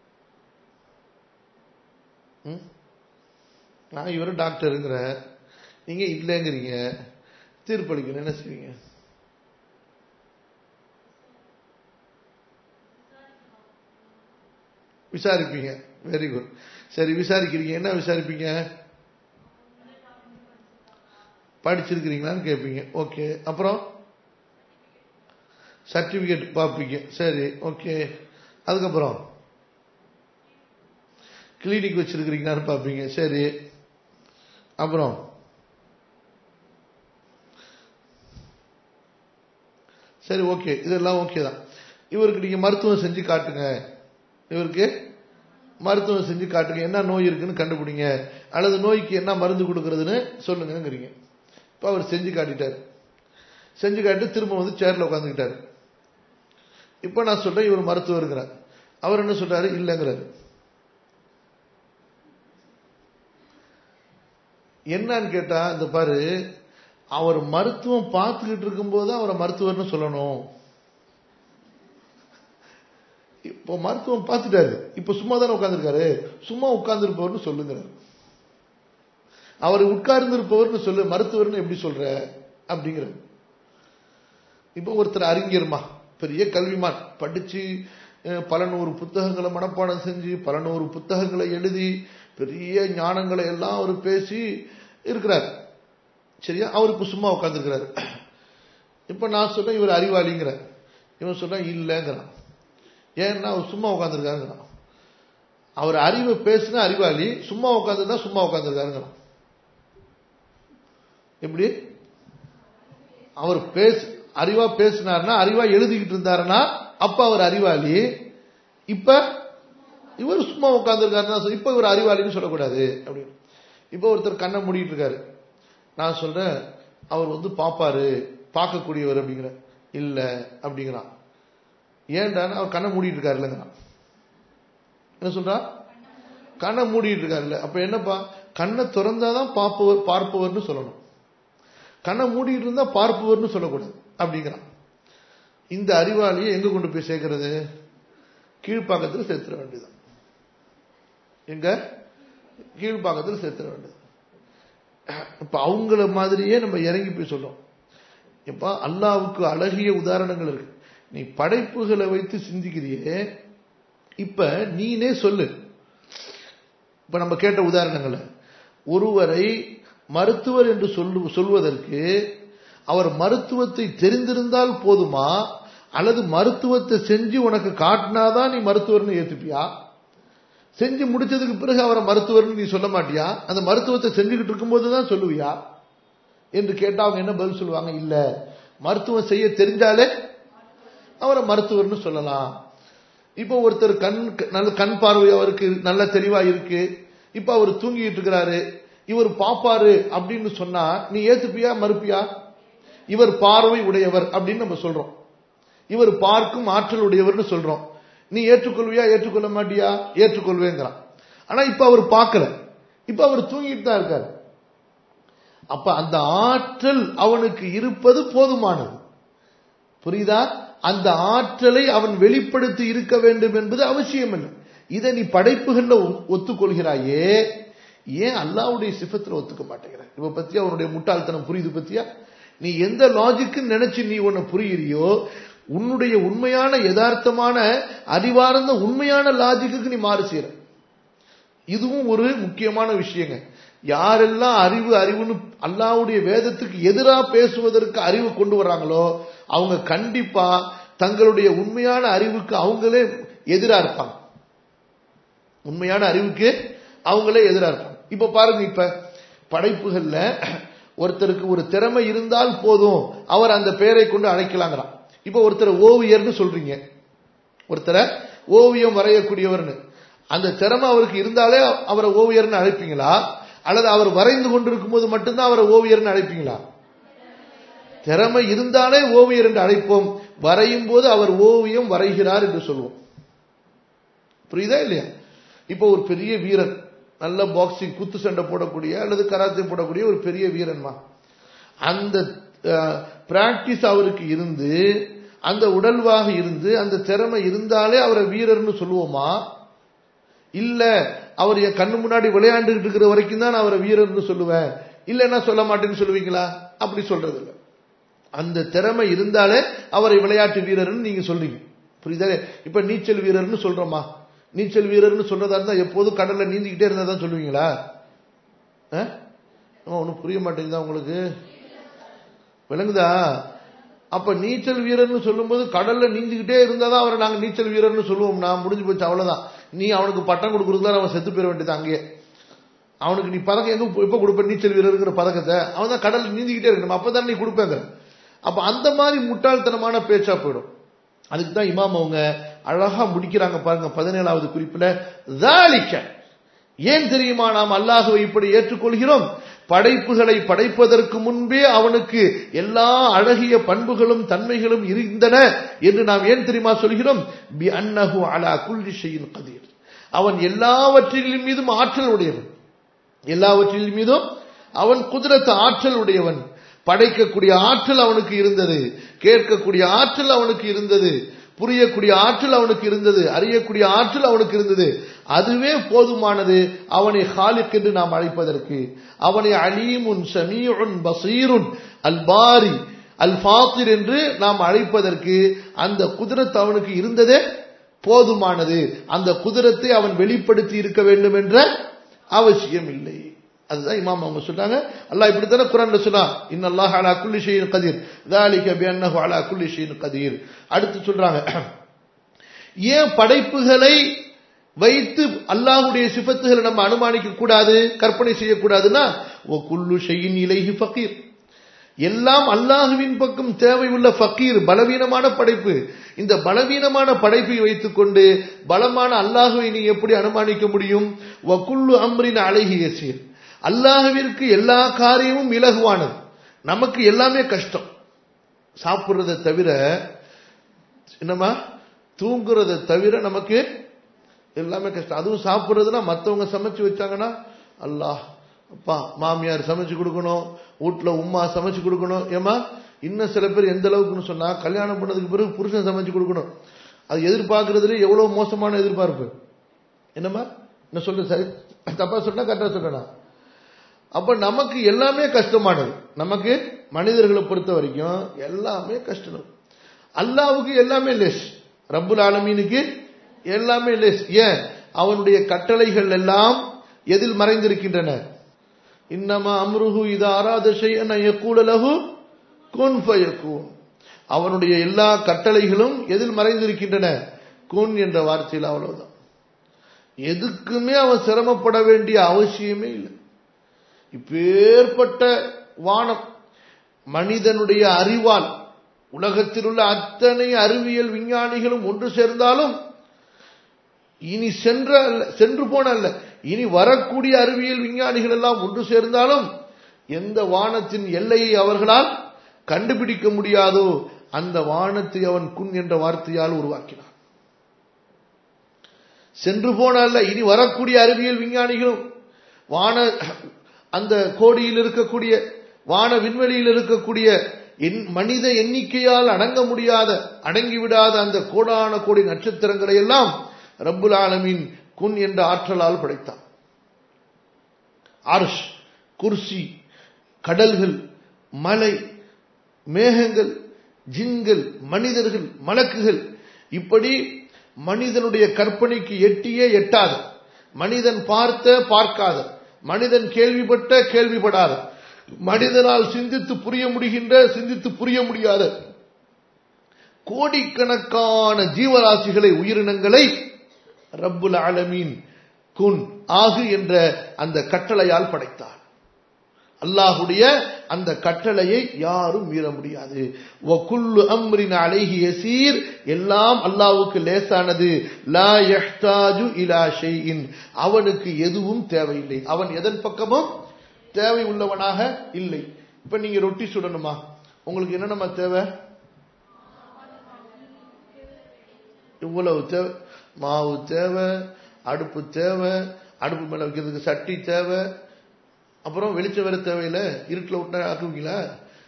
ம்? நான் இவரு டாக்டருங்கிறேன் நீங்க இல்லைங்கிறீங்க தீர்ப்பளிக்கணும் என்ன செய்வீங்க விசாரிப்பீங்க வெரி குட் சரி விசாரிக்கிறீங்க என்ன விசாரிப்பீங்க படிச்சிருக்கிறீங்களான்னு கேட்பீங்க ஓகே அப்புறம் சர்டிபிகேட் பார்ப்பீங்க சரி ஓகே அதுக்கப்புறம் கிளினிக் வச்சிருக்கிறீங்களான்னு பார்ப்பீங்க சரி அப்புறம் சரி ஓகே இதெல்லாம் ஓகே தான் இவருக்கு நீங்க மருத்துவம் செஞ்சு காட்டுங்க இவருக்கு மருத்துவம் செஞ்சு காட்டுங்க என்ன நோய் இருக்குன்னு கண்டுபிடிங்க அல்லது நோய்க்கு என்ன மருந்து கொடுக்கறதுன்னு சொல்லுங்கங்கிறீங்க இப்போ அவர் செஞ்சு காட்டிட்டார் செஞ்சு காட்டி திரும்ப வந்து சேர்ல உட்காந்துக்கிட்டாரு இப்போ நான் சொல்றேன் இவர் மருத்துவருங்கிறார் அவர் என்ன சொல்றாரு இல்லைங்கிறாரு என்னன்னு கேட்டா இந்த பாரு அவர் மருத்துவம் பார்த்துக்கிட்டு இருக்கும்போது அவரை மருத்துவர்னு சொல்லணும் இப்போ மருத்துவம் பார்த்துட்டாரு இப்ப சும்மா தானே உட்கார்ந்துருக்காரு சும்மா உட்கார்ந்துருப்பவர்னு சொல்லுங்கிறார் அவர் உட்கார்ந்திருப்பவர்னு சொல்லு மருத்துவர்னு எப்படி சொல்ற அப்படிங்கிறார் இப்போ ஒருத்தர் அறிஞர்மா பெரிய கல்விமான் படிச்சு அஹ், பல நூறு புத்தகங்களை மனப்பாடம் செஞ்சு பல நூறு புத்தகங்களை எழுதி பெரிய ஞானங்களை எல்லாம் அவர் பேசி இருக்கிறார் சரியா அவர் இப்ப சும்மா உட்கார்ந்துருக்கிறாரு இப்ப நான் சொல்றேன் இவர் அறிவாளிங்கிறார் இவன் சொல்றேன் இல்லைங்கிறான் ஏன்னா அவர் சும்மா உட்காந்துருக்காருங்கிறான் அவர் அறிவை பேசுனா அறிவாளி சும்மா உட்காந்துருந்தா சும்மா உட்காந்துருக்காருங்கிறான் எப்படி அவர் பேசு அறிவா பேசினார்னா அறிவா எழுதிக்கிட்டு இருந்தாருன்னா அப்ப அவர் அறிவாளி இப்ப இவர் சும்மா உட்காந்துருக்காருன்னா இப்ப இவர் அறிவாளின்னு சொல்லக்கூடாது அப்படின்னு இப்ப ஒருத்தர் கண்ணை மூடிட்டு இருக்காரு நான் சொல்றேன் அவர் வந்து பாப்பாரு பார்க்கக்கூடியவர் அப்படிங்கிற இல்ல அப்படிங்கிறான் ஏன்டான்னு அவர் கண்ணை மூடிட்டு இருக்காரு இல்லைங்கிறான் என்ன சொல்றா கண்ணை மூடிட்டு இருக்காருல்ல அப்ப என்னப்பா கண்ணை திறந்தாதான் பார்ப்பவர் பார்ப்பவர்னு சொல்லணும் கண்ணை மூடிட்டு இருந்தா பார்ப்பவர்னு சொல்லக்கூடாது அப்படிங்கிறான் இந்த அறிவாளியை எங்க கொண்டு போய் சேர்க்கிறது கீழ்ப்பாக்கத்தில் சேர்த்துட வேண்டியதுதான் எங்க கீழ்ப்பாக்கத்தில் சேர்த்துட வேண்டியது இப்ப அவங்கள மாதிரியே நம்ம இறங்கி போய் சொல்றோம் இப்ப அல்லாவுக்கு அழகிய உதாரணங்கள் இருக்கு நீ படைப்புகளை வைத்து சிந்திக்கிறியே இப்ப நீனே சொல்லு இப்ப நம்ம கேட்ட உதாரணங்களை ஒருவரை மருத்துவர் என்று சொல்லு சொல்வதற்கு அவர் மருத்துவத்தை தெரிந்திருந்தால் போதுமா அல்லது மருத்துவத்தை செஞ்சு உனக்கு காட்டினாதான் நீ மருத்துவர்னு ஏத்துப்பியா செஞ்சு முடிச்சதுக்கு பிறகு அவரை மருத்துவர்னு நீ சொல்ல மாட்டியா அந்த மருத்துவத்தை செஞ்சுக்கிட்டு இருக்கும்போது தான் சொல்லுவியா என்று கேட்டா அவங்க என்ன பதில் சொல்லுவாங்க இல்ல மருத்துவம் செய்ய தெரிஞ்சாலே அவரை மருத்துவர்னு சொல்லலாம் இப்போ ஒருத்தர் கண் நல்ல கண் பார்வை அவருக்கு நல்ல தெளிவா இருக்கு இப்ப அவர் தூங்கிட்டு இருக்கிறாரு இவர் பாப்பாரு அப்படின்னு சொன்னா நீ ஏத்துப்பியா மறுப்பியா இவர் பார்வை உடையவர் அப்படின்னு நம்ம சொல்றோம் இவர் பார்க்கும் ஆற்றல் உடையவர்னு சொல்றோம் நீ ஏற்றுக்கொள்வியா ஏற்றுக்கொள்ள மாட்டியா ஏற்றுக்கொள்வேங்கிறான் ஆனா இப்ப அவர் பார்க்கல இப்ப அவர் தூங்கிட்டு தான் இருக்காரு அப்ப அந்த ஆற்றல் அவனுக்கு இருப்பது போதுமானது புரியுதா அந்த ஆற்றலை அவன் வெளிப்படுத்தி இருக்க வேண்டும் என்பது அவசியம் இல்லை இதை நீ படைப்புகள்ல ஒ- ஒத்துக்கொள்கிறாயே ஏன் அல்லாவுடைய சிஃபத்துல ஒத்துக்க மாட்டேங்கிற இப்ப பத்தியா அவனுடைய முட்டாள்தனம் புரியுது பத்தியா நீ எந்த லாஜிக்கு நினைச்சு நீ உன்னை புரியுறியோ உன்னுடைய உண்மையான யதார்த்தமான அறிவார்ந்த உண்மையான லாஜிக்கு நீ மாறு செய்யற இதுவும் ஒரு முக்கியமான விஷயங்க யாரெல்லாம் அறிவு அறிவுன்னு அல்லாவுடைய வேதத்துக்கு எதிராக பேசுவதற்கு அறிவு கொண்டு வர்றாங்களோ அவங்க கண்டிப்பா தங்களுடைய உண்மையான அறிவுக்கு அவங்களே எதிரா இருப்பாங்க உண்மையான அறிவுக்கு அவங்களே எதிரா இருப்பாங்க இப்ப பாருங்க இப்ப படைப்புகள்ல ஒருத்தருக்கு ஒரு திறமை இருந்தால் போதும் அவர் அந்த பெயரை கொண்டு அழைக்கலாங்கிறான் இப்ப ஒருத்தர் ஓவியர்னு சொல்றீங்க ஒருத்தரை ஓவியம் வரையக்கூடியவர்னு அந்த திறமை அவருக்கு இருந்தாலே அவரை ஓவியர்னு அழைப்பீங்களா அல்லது அவர் வரைந்து கொண்டிருக்கும் போது மட்டும்தான் அவரை ஓவியர்னு அழைப்பீங்களா திறமை இருந்தாலே ஓவியர் என்று அழைப்போம் வரையும் போது அவர் ஓவியம் வரைகிறார் என்று சொல்வோம் புரியுதா இல்லையா இப்போ ஒரு பெரிய வீரன் நல்ல பாக்ஸிங் குத்து சண்டை போடக்கூடிய அல்லது கராத்தே போடக்கூடிய ஒரு பெரிய வீரன்மா அந்த பிராக்டிஸ் அவருக்கு இருந்து அந்த உடல்வாக இருந்து அந்த திறமை இருந்தாலே அவரை வீரர்னு சொல்லுவோமா இல்ல அவர் என் கண்ணு முன்னாடி விளையாண்டுகிட்டு இருக்கிற வரைக்கும் தான் நான் அவரை வீரர்னு சொல்லுவேன் இல்லைன்னா சொல்ல மாட்டேன்னு சொல்லுவீங்களா அப்படி சொல்றது இல்லை அந்த திறமை இருந்தாலே அவரை விளையாட்டு வீரர்னு நீங்க சொல்றீங்க புரியுதா இப்ப நீச்சல் வீரர்னு சொல்றோமா நீச்சல் வீரர்னு சொல்றதா இருந்தா எப்போதும் கடல்ல நீந்திக்கிட்டே இருந்தா தான் சொல்லுவீங்களா ஒன்னும் புரிய மாட்டேங்குதா உங்களுக்கு விளங்குதா அப்ப நீச்சல் வீரர்னு சொல்லும்போது கடல்ல நீந்திக்கிட்டே இருந்தா தான் அவரை நாங்க நீச்சல் வீரர்னு சொல்லுவோம் நான் முடிஞ்சு போச்சு அவ்வளவுதான் நீ அவனுக்கு பட்டம் கொடுக்குறதுல அவன் செத்து போயிட வேண்டியது அங்கேயே அவனுக்கு நீ பதக்கம் எங்க எப்ப கொடுப்ப நீச்சல் வீரருங்கிற பதக்கத்தை அவன் தான் கடல் நீந்திக்கிட்டே இருக்கணும் அப்பதான் நீ கொடுப்பேங்க அப்ப அந்த மாதிரி முட்டாள்தனமான பேச்சா போயிடும் அதுக்கு தான் இமாம் அவங்க அழகா முடிக்கிறாங்க பாருங்க பதினேழாவது குறிப்புல தாலிக்க ஏன் தெரியுமா நாம் அல்லாஹுவை இப்படி ஏற்றுக்கொள்கிறோம் படைப்புகளை படைப்பதற்கு முன்பே அவனுக்கு எல்லா அழகிய பண்புகளும் தன்மைகளும் இருந்தன என்று நாம் ஏன் தெரியுமா சொல்கிறோம் பி அன்னஹு அலா குல்லி ஷையின் கதீர் அவன் எல்லாவற்றின் மீதும் ஆற்றல் உடையவன் எல்லாவற்றின் மீதும் அவன் குதிரத்து ஆற்றல் உடையவன் படைக்கக்கூடிய ஆற்றல் அவனுக்கு இருந்தது கேட்கக்கூடிய ஆற்றல் அவனுக்கு இருந்தது புரியக்கூடிய ஆற்றல் அவனுக்கு இருந்தது அறியக்கூடிய ஆற்றல் அவனுக்கு இருந்தது அதுவே போதுமானது அவனை ஹாலிக் என்று நாம் அழைப்பதற்கு அவனை அலீமுன் ஷமீஉன் பசீருன் அல்பாரி அல் ஃபாத்திர் என்று நாம் அழைப்பதற்கு அந்த குதிரத் அவனுக்கு இருந்ததே போதுமானது அந்த குதிரத்தை அவன் வெளிப்படுத்தி இருக்க வேண்டும் என்ற அவசியம் இல்லை அதுதான் இமாம் அவங்க சொல்றாங்க அல்லாஹ் இப்படித்தானே குரான்ல சொன்னா இன்னல்லாஹ் அலா குல்லி ஷையின் கதீர் ذلك بانه على كل شيء قدير அடுத்து சொல்றாங்க ஏன் படைப்புகளை வைத்து அல்லாஹ்வுடைய சிஃபத்துகளை நம்ம அனுமானிக்க கூடாது கற்பனை செய்யக்கூடாதுன்னா ஓ குல்லு ஷையின் இலைஹி ஃபகீர் எல்லாம் அல்லாஹுவின் பக்கம் தேவை உள்ள ஃபக்கீர் பலவீனமான படைப்பு இந்த பலவீனமான படைப்பை வைத்துக்கொண்டு பலமான அல்லாஹுவை நீ எப்படி அனுமானிக்க முடியும் வகுல்லு அம்ரின் அழகி யசீர் அல்லாஹுவிற்கு எல்லா காரியமும் இலகுவானது நமக்கு எல்லாமே கஷ்டம் சாப்பிடுறத தவிர என்னமா தூங்குறத தவிர நமக்கு எல்லாமே கஷ்டம் அதுவும் சாப்பிடுறதுனா மற்றவங்க சமைச்சு வச்சாங்கன்னா அல்லாஹ் அப்பா மாமியார் சமைச்சு கொடுக்கணும் வீட்டுல உமா சமைச்சு கொடுக்கணும் ஏமா இன்னும் சில பேர் எந்த அளவுக்குன்னு சொன்னா கல்யாணம் பண்ணதுக்கு பிறகு புருஷன் சமைச்சு கொடுக்கணும் அது எதிர்பார்க்கறதுல எவ்வளவு மோசமான எதிர்பார்ப்பு என்னம்மா என்ன சொல்ற சரி தப்பா சொன்னா கரெக்டா சொல்றா அப்ப நமக்கு எல்லாமே கஷ்டமானது நமக்கு மனிதர்களை பொறுத்த வரைக்கும் எல்லாமே கஷ்டம் அல்லாவுக்கு எல்லாமே லெஸ் ரப்புல் ஆலமீனுக்கு எல்லாமே லெஸ் ஏன் அவனுடைய கட்டளைகள் எல்லாம் எதில் மறைந்திருக்கின்றன இன்னமா அம்ருஹு இது ஆராத செய்யக்கூடலகு குன் ஃபயக்கூன் அவனுடைய எல்லா கட்டளைகளும் எதில் மறைந்திருக்கின்றன குன் என்ற வார்த்தையில் அவ்வளவுதான் எதுக்குமே அவன் சிரமப்பட வேண்டிய அவசியமே இல்லை இப்பேற்பட்ட வானம் மனிதனுடைய அறிவால் உலகத்தில் உள்ள அத்தனை அறிவியல் விஞ்ஞானிகளும் ஒன்று சேர்ந்தாலும் இனி சென்ற சென்று போன அல்ல இனி வரக்கூடிய அறிவியல் விஞ்ஞானிகள் எல்லாம் ஒன்று சேர்ந்தாலும் எந்த வானத்தின் எல்லையை அவர்களால் கண்டுபிடிக்க முடியாதோ அந்த வானத்தை அவன் குன் என்ற வார்த்தையால் உருவாக்கினான் சென்று போன அல்ல இனி வரக்கூடிய அறிவியல் விஞ்ஞானிகளும் வான அந்த கோடியில் இருக்கக்கூடிய வான விண்வெளியில் இருக்கக்கூடிய மனித எண்ணிக்கையால் அடங்க முடியாத அடங்கிவிடாத அந்த கோடான கோடி நட்சத்திரங்களை எல்லாம் ரப்புல் ஆலமின் குன் என்ற ஆற்றலால் படைத்தான் அர்ஷ் குர்சி கடல்கள் மலை மேகங்கள் ஜின்கள் மனிதர்கள் மலக்குகள் இப்படி மனிதனுடைய கற்பனைக்கு எட்டியே எட்டாத மனிதன் பார்த்த பார்க்காத மனிதன் கேள்விப்பட்ட கேள்விப்படாத மனிதனால் சிந்தித்து புரிய முடிகின்ற சிந்தித்து புரிய முடியாத கோடிக்கணக்கான ஜீவராசிகளை உயிரினங்களை ரப்புல் ஆலமீன் குன் ஆகு என்ற அந்த கட்டளையால் படைத்தார் அல்லாஹுடைய அந்த கட்டளையை யாரும் மீற முடியாது வகுல்லு அம்ரின் அலைஹி யசீர் எல்லாம் அல்லாஹ்வுக்கு லேசானது லா யஹ்தாஜு இலா ஷைஇன் அவனுக்கு எதுவும் தேவையில்லை அவன் எதன் பக்கமும் தேவை உள்ளவனாக இல்லை இப்ப நீங்க ரொட்டி சுடணுமா உங்களுக்கு என்னென்னமா தேவை இவ்வளவு தேவை மாவு தேவை அடுப்பு தேவை அடுப்பு மேல வைக்கிறதுக்கு சட்டி தேவை அப்புறம் வெளிச்சம் வேற தேவையில்லை இருட்டில் விட்டா ஆக்குவீங்களா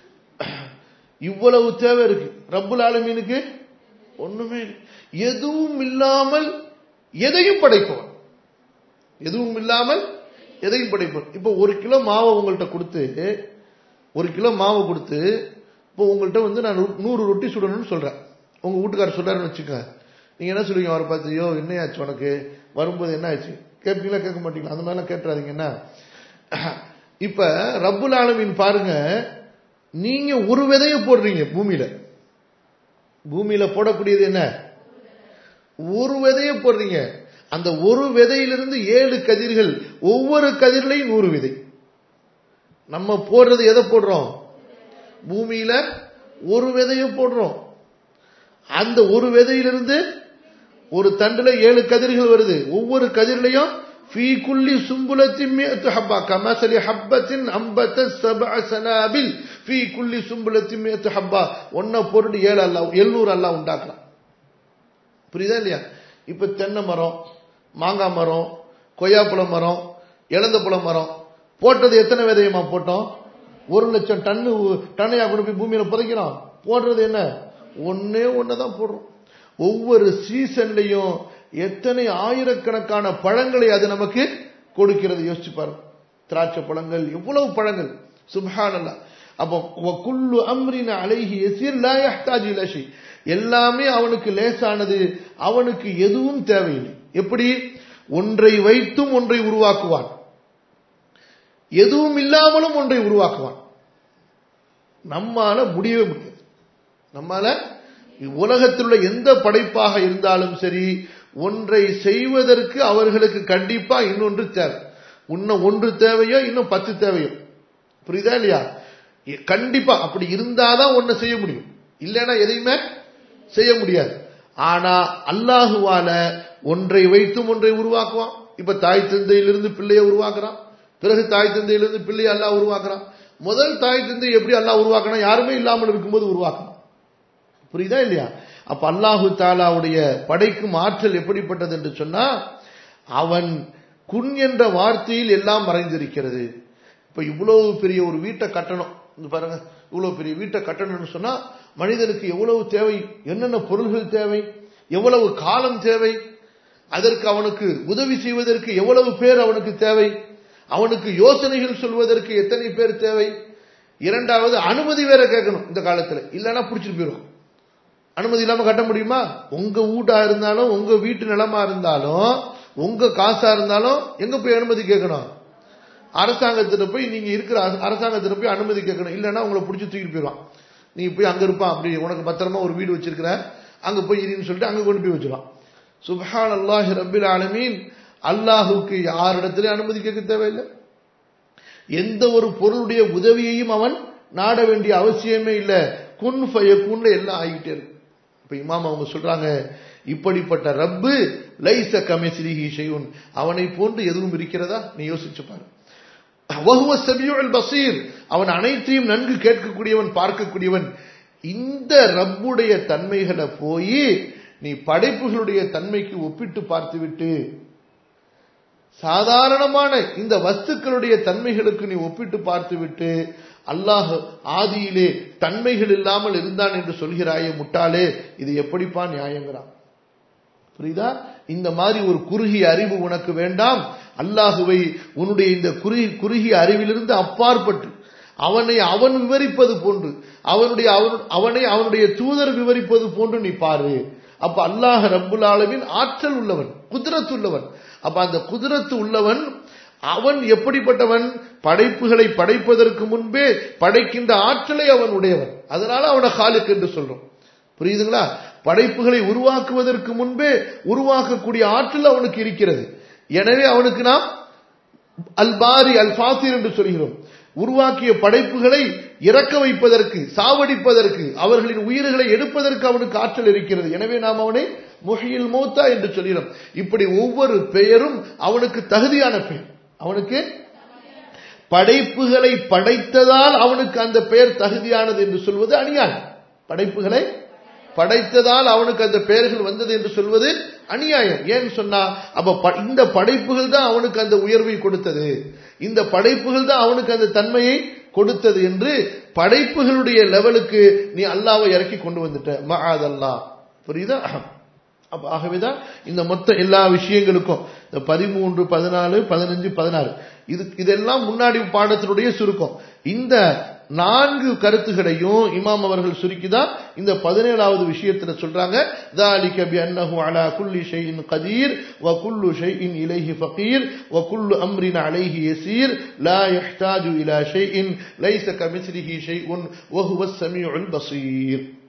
இவ்வளவு தேவை இருக்கு ரப்புல் ஆலமீனுக்கு ஒண்ணுமே இல்லை. எதுவும் இல்லாமல் எதையும் படைப்பவன் எதுவும் இல்லாமல் எதையும் படைப்பவன் இப்போ ஒரு கிலோ மாவை உங்கள்கிட்ட கொடுத்து ஒரு கிலோ மாவை கொடுத்து இப்போ உங்கள்கிட்ட வந்து நான் நூ- நூறு ரொட்டி சுடணும்னு சொல்றேன் உங்க வீட்டுக்காரர் சொல்றாருன்னு வச்சுக்க நீங்க என்ன சொல்லுவீங்க அவரை பார்த்து ஐயோ என்ன ஆச்சு உனக்கு வரும்போது என்ன ஆச்சு கேட்பீங்களா கேட்க மாட்டீங்களா அந்த மாதிரிலாம் கேட்டுறாதீங்க என்ன இப்ப ரப்புல் ஆலமீன் பாருங்க நீங்க ஒரு விதைய போடுறீங்க பூமியில பூமியில போடக்கூடியது என்ன ஒரு விதைய போடுறீங்க அந்த ஒரு விதையிலிருந்து ஏழு கதிர்கள் ஒவ்வொரு கதிர்லையும் நூறு விதை நம்ம போடுறது எதை போடுறோம் பூமியில ஒரு விதைய போடுறோம் அந்த ஒரு விதையிலிருந்து ஒரு தண்டுல ஏழு கதிர்கள் வருது ஒவ்வொரு கதிரிலையும் ஃபீ குல்லி சும்புலத்தின் மியத்து ஹப்பா கமசலி ஹப்பத்தின் அம்பத்த சபஅ சனாபில் ஃபீ குல்லி சும்புலத்தின் மியத்து ஹப்பா ஒன்ன பொருள் ஏழு அல்லா எழுநூறு அல்லா உண்டாக்கலாம் புரியுதா இல்லையா இப்ப தென்னை மரம் மாங்காய் மரம் கொய்யாப்பழம் மரம் இளந்தப்பழ மரம் போட்டது எத்தனை விதையமா போட்டோம் ஒரு லட்சம் டன்னு டன்னையா கொண்டு போய் பூமியில புதைக்கிறோம் போடுறது என்ன ஒன்னே ஒன்னதான் போடுறோம் ஒவ்வொரு சீசன்லையும் எத்தனை ஆயிரக்கணக்கான பழங்களை அது நமக்கு கொடுக்கிறது யோசிச்சு பாருங்க திராட்சை பழங்கள் எவ்வளவு பழங்கள் சுப்ஹானல்லா அப்போ குல்லு அம்ரின அலைஹி யசீர் லா யஹ்தாஜ் இலா ஷை. எல்லாமே அவனுக்கு லேசானது அவனுக்கு எதுவும் தேவையில்லை எப்படி ஒன்றை வைத்தும் ஒன்றை உருவாக்குவான் எதுவும் இல்லாமலும் ஒன்றை உருவாக்குவான் நம்மால முடியவே முடியாது நம்மால உலகத்தில் உள்ள எந்த படைப்பாக இருந்தாலும் சரி ஒன்றை செய்வதற்கு அவர்களுக்கு கண்டிப்பா இன்னொன்று தேவை இன்னும் ஒன்று தேவையோ இன்னும் பத்து தேவையோ புரியுதா இல்லையா இ- கண்டிப்பா அப்படி இருந்தாதான் ஒன்றை செய்ய முடியும் இல்லைன்னா எதையுமே செய்ய முடியாது ஆனா அல்லாஹுவால ஒன்றை வைத்தும் ஒன்றை உருவாக்குவான் இப்ப தாய் தந்தையிலிருந்து பிள்ளையை உருவாக்குறான் பிறகு தாய் தந்தையிலிருந்து பிள்ளையை அல்லாஹ் உருவாக்குறான் முதல் தாய் தந்தை எப்படி அல்லாஹ் உருவாக்கணும் யாருமே இல்லாமல் இருக்கும்போது உருவாக்கணும் புரியுதா இல்லையா அப்ப அல்லாஹு தாலாவுடைய படைக்கும் ஆற்றல் எப்படிப்பட்டது என்று சொன்னா அவன் குன் என்ற வார்த்தையில் எல்லாம் மறைந்திருக்கிறது இப்ப இவ்வளவு பெரிய ஒரு வீட்டை கட்டணும் இங்க பாருங்க இவ்வளவு பெரிய வீட்டை கட்டணும்னு சொன்னா மனிதனுக்கு எவ்வளவு தேவை என்னென்ன பொருள்கள் தேவை எவ்வளவு காலம் தேவை அதற்கு அவனுக்கு உதவி செய்வதற்கு எவ்வளவு பேர் அவனுக்கு தேவை அவனுக்கு யோசனைகள் சொல்வதற்கு எத்தனை பேர் தேவை இரண்டாவது அனுமதி வேற கேட்கணும் இந்த காலத்துல இல்லைன்னா பிடிச்சிட்டு போயிடும் அனுமதி இல்லாம கட்ட முடியுமா உங்க வீட்டா இருந்தாலும் உங்க வீட்டு நிலமா இருந்தாலும் உங்க காசா இருந்தாலும் எங்க போய் அனுமதி கேட்கணும் அரசாங்கத்திட்ட போய் நீங்க இருக்கிற அரச- அரசாங்கத்திட்ட போய் அனுமதி கேட்கணும் இல்லைன்னா உங்களை பிடிச்சி தூக்கிட்டு போயிடுவான் நீ போய் அங்க இருப்பான் அப்படி உனக்கு பத்திரமா ஒரு வீடு வச்சிருக்கிற அங்க போய் இருன்னு சொல்லிட்டு அங்க கொண்டு போய் வச்சிருவான் சுப்ஹான் அல்லாஹி ரபில் ஆலமீன் அல்லாஹுக்கு யாரிடத்திலே அனுமதி கேட்க தேவையில்லை எந்த ஒரு பொருளுடைய உதவியையும் அவன் நாட வேண்டிய அவசியமே இல்லை குன் ஃபயக்குன்ல எல்லாம் ஆகிட்டே இருக்கு இப்ப இமாம் அவங்க சொல்றாங்க இப்படிப்பட்ட ரப்பு லைச கமிஸ்லிஹி ஷைஉன் அவனை போன்று எதுவும் இருக்கிறதா நீ யோசிச்சு பாரு வஹுவ சமியுல் பசீர் அவன் அனைத்தையும் நன்கு கேட்கக்கூடியவன் பார்க்கக்கூடியவன் இந்த ரப்புடைய தன்மைகளை போய் நீ படைப்புகளுடைய தன்மைக்கு ஒப்பிட்டு பார்த்துவிட்டு சாதாரணமான இந்த வஸ்துக்களுடைய தன்மைகளுக்கு நீ ஒப்பிட்டு பார்த்துவிட்டு அல்லாஹ் ஆதியிலே தன்மைகள் இல்லாமல் இருந்தான் என்று சொல்கிறாயே முட்டாளே இது எப்படிப்பா நியாயங்கிறான் புரியுதா இந்த மாதிரி ஒரு குறுகிய அறிவு உனக்கு வேண்டாம் அல்லாஹுவை உன்னுடைய இந்த குறுகி குறுகிய அறிவிலிருந்து அப்பாற்பட்டு அவனை அவன் விவரிப்பது போன்று அவனுடைய அவன்- அவனை அவனுடைய தூதர் விவரிப்பது போன்று நீ பாரு அப்ப அல்லாஹ் ரப்புல் ஆலமீன் ஆற்றல் உள்ளவன் குதிரத்து உள்ளவன் அப்ப அந்த குதிரத்து உள்ளவன் அவன் எப்படிப்பட்டவன் படைப்புகளை படைப்பதற்கு முன்பே படைக்கின்ற ஆற்றலை அவன் உடையவன் அதனால அவனை ஹாலுக் என்று சொல்றோம் புரியுதுங்களா படைப்புகளை உருவாக்குவதற்கு முன்பே உருவாக்கக்கூடிய ஆற்றல் அவனுக்கு இருக்கிறது எனவே அவனுக்கு நாம் அல்பாரி அல் ஃபாசிர் என்று சொல்கிறோம் உருவாக்கிய படைப்புகளை இறக்க வைப்பதற்கு சாவடிப்பதற்கு அவர்களின் உயிர்களை எடுப்பதற்கு அவனுக்கு ஆற்றல் இருக்கிறது எனவே நாம் அவனை முஹியில் மூத்தா என்று சொல்கிறோம் இப்படி ஒவ்வொரு பெயரும் அவனுக்கு தகுதியான பெயர் அவனுக்கு படைப்புகளை படைத்ததால் அவனுக்கு அந்த பெயர் தகுதியானது என்று சொல்வது அநியாயம் படைப்புகளை படைத்ததால் அவனுக்கு அந்த பெயர்கள் வந்தது என்று சொல்வது அநியாயம் ஏன்னு சொன்னா அப்ப இந்த படைப்புகள் தான் அவனுக்கு அந்த உயர்வை கொடுத்தது இந்த படைப்புகள் தான் அவனுக்கு அந்த தன்மையை கொடுத்தது என்று படைப்புகளுடைய லெவலுக்கு நீ அல்லாவை இறக்கி கொண்டு வந்துட்ட மகாதல்லா புரியுதா அப்ப ஆகவேதான் இந்த மொத்த எல்லா விஷயங்களுக்கும் இந்த பதிமூன்று பதினாலு பதினஞ்சு பதினாறு இது இதெல்லாம் முன்னாடி பாடத்தினுடைய சுருக்கம் இந்த நான்கு கருத்துகளையும் இமாம் அவர்கள் சுருக்கிதான் இந்த பதினேழாவது விஷயத்துல சொல்றாங்க ذَلِكَ بِأَنَّهُ عَلَى كُلِّ شَيْءٍ قَدِيرٌ وَكُلُّ شَيْءٍ إِلَيْهِ فَقِيرٌ وَكُلُّ أَمْرٍ عَلَيْهِ يَسِيرٌ لَا يَحْتَاجُ إِلَى شَيْءٍ لَيْسَ كَمِثْلِهِ شَيْءٌ وَهُوَ السَّمِيعُ الْبَصِيرُ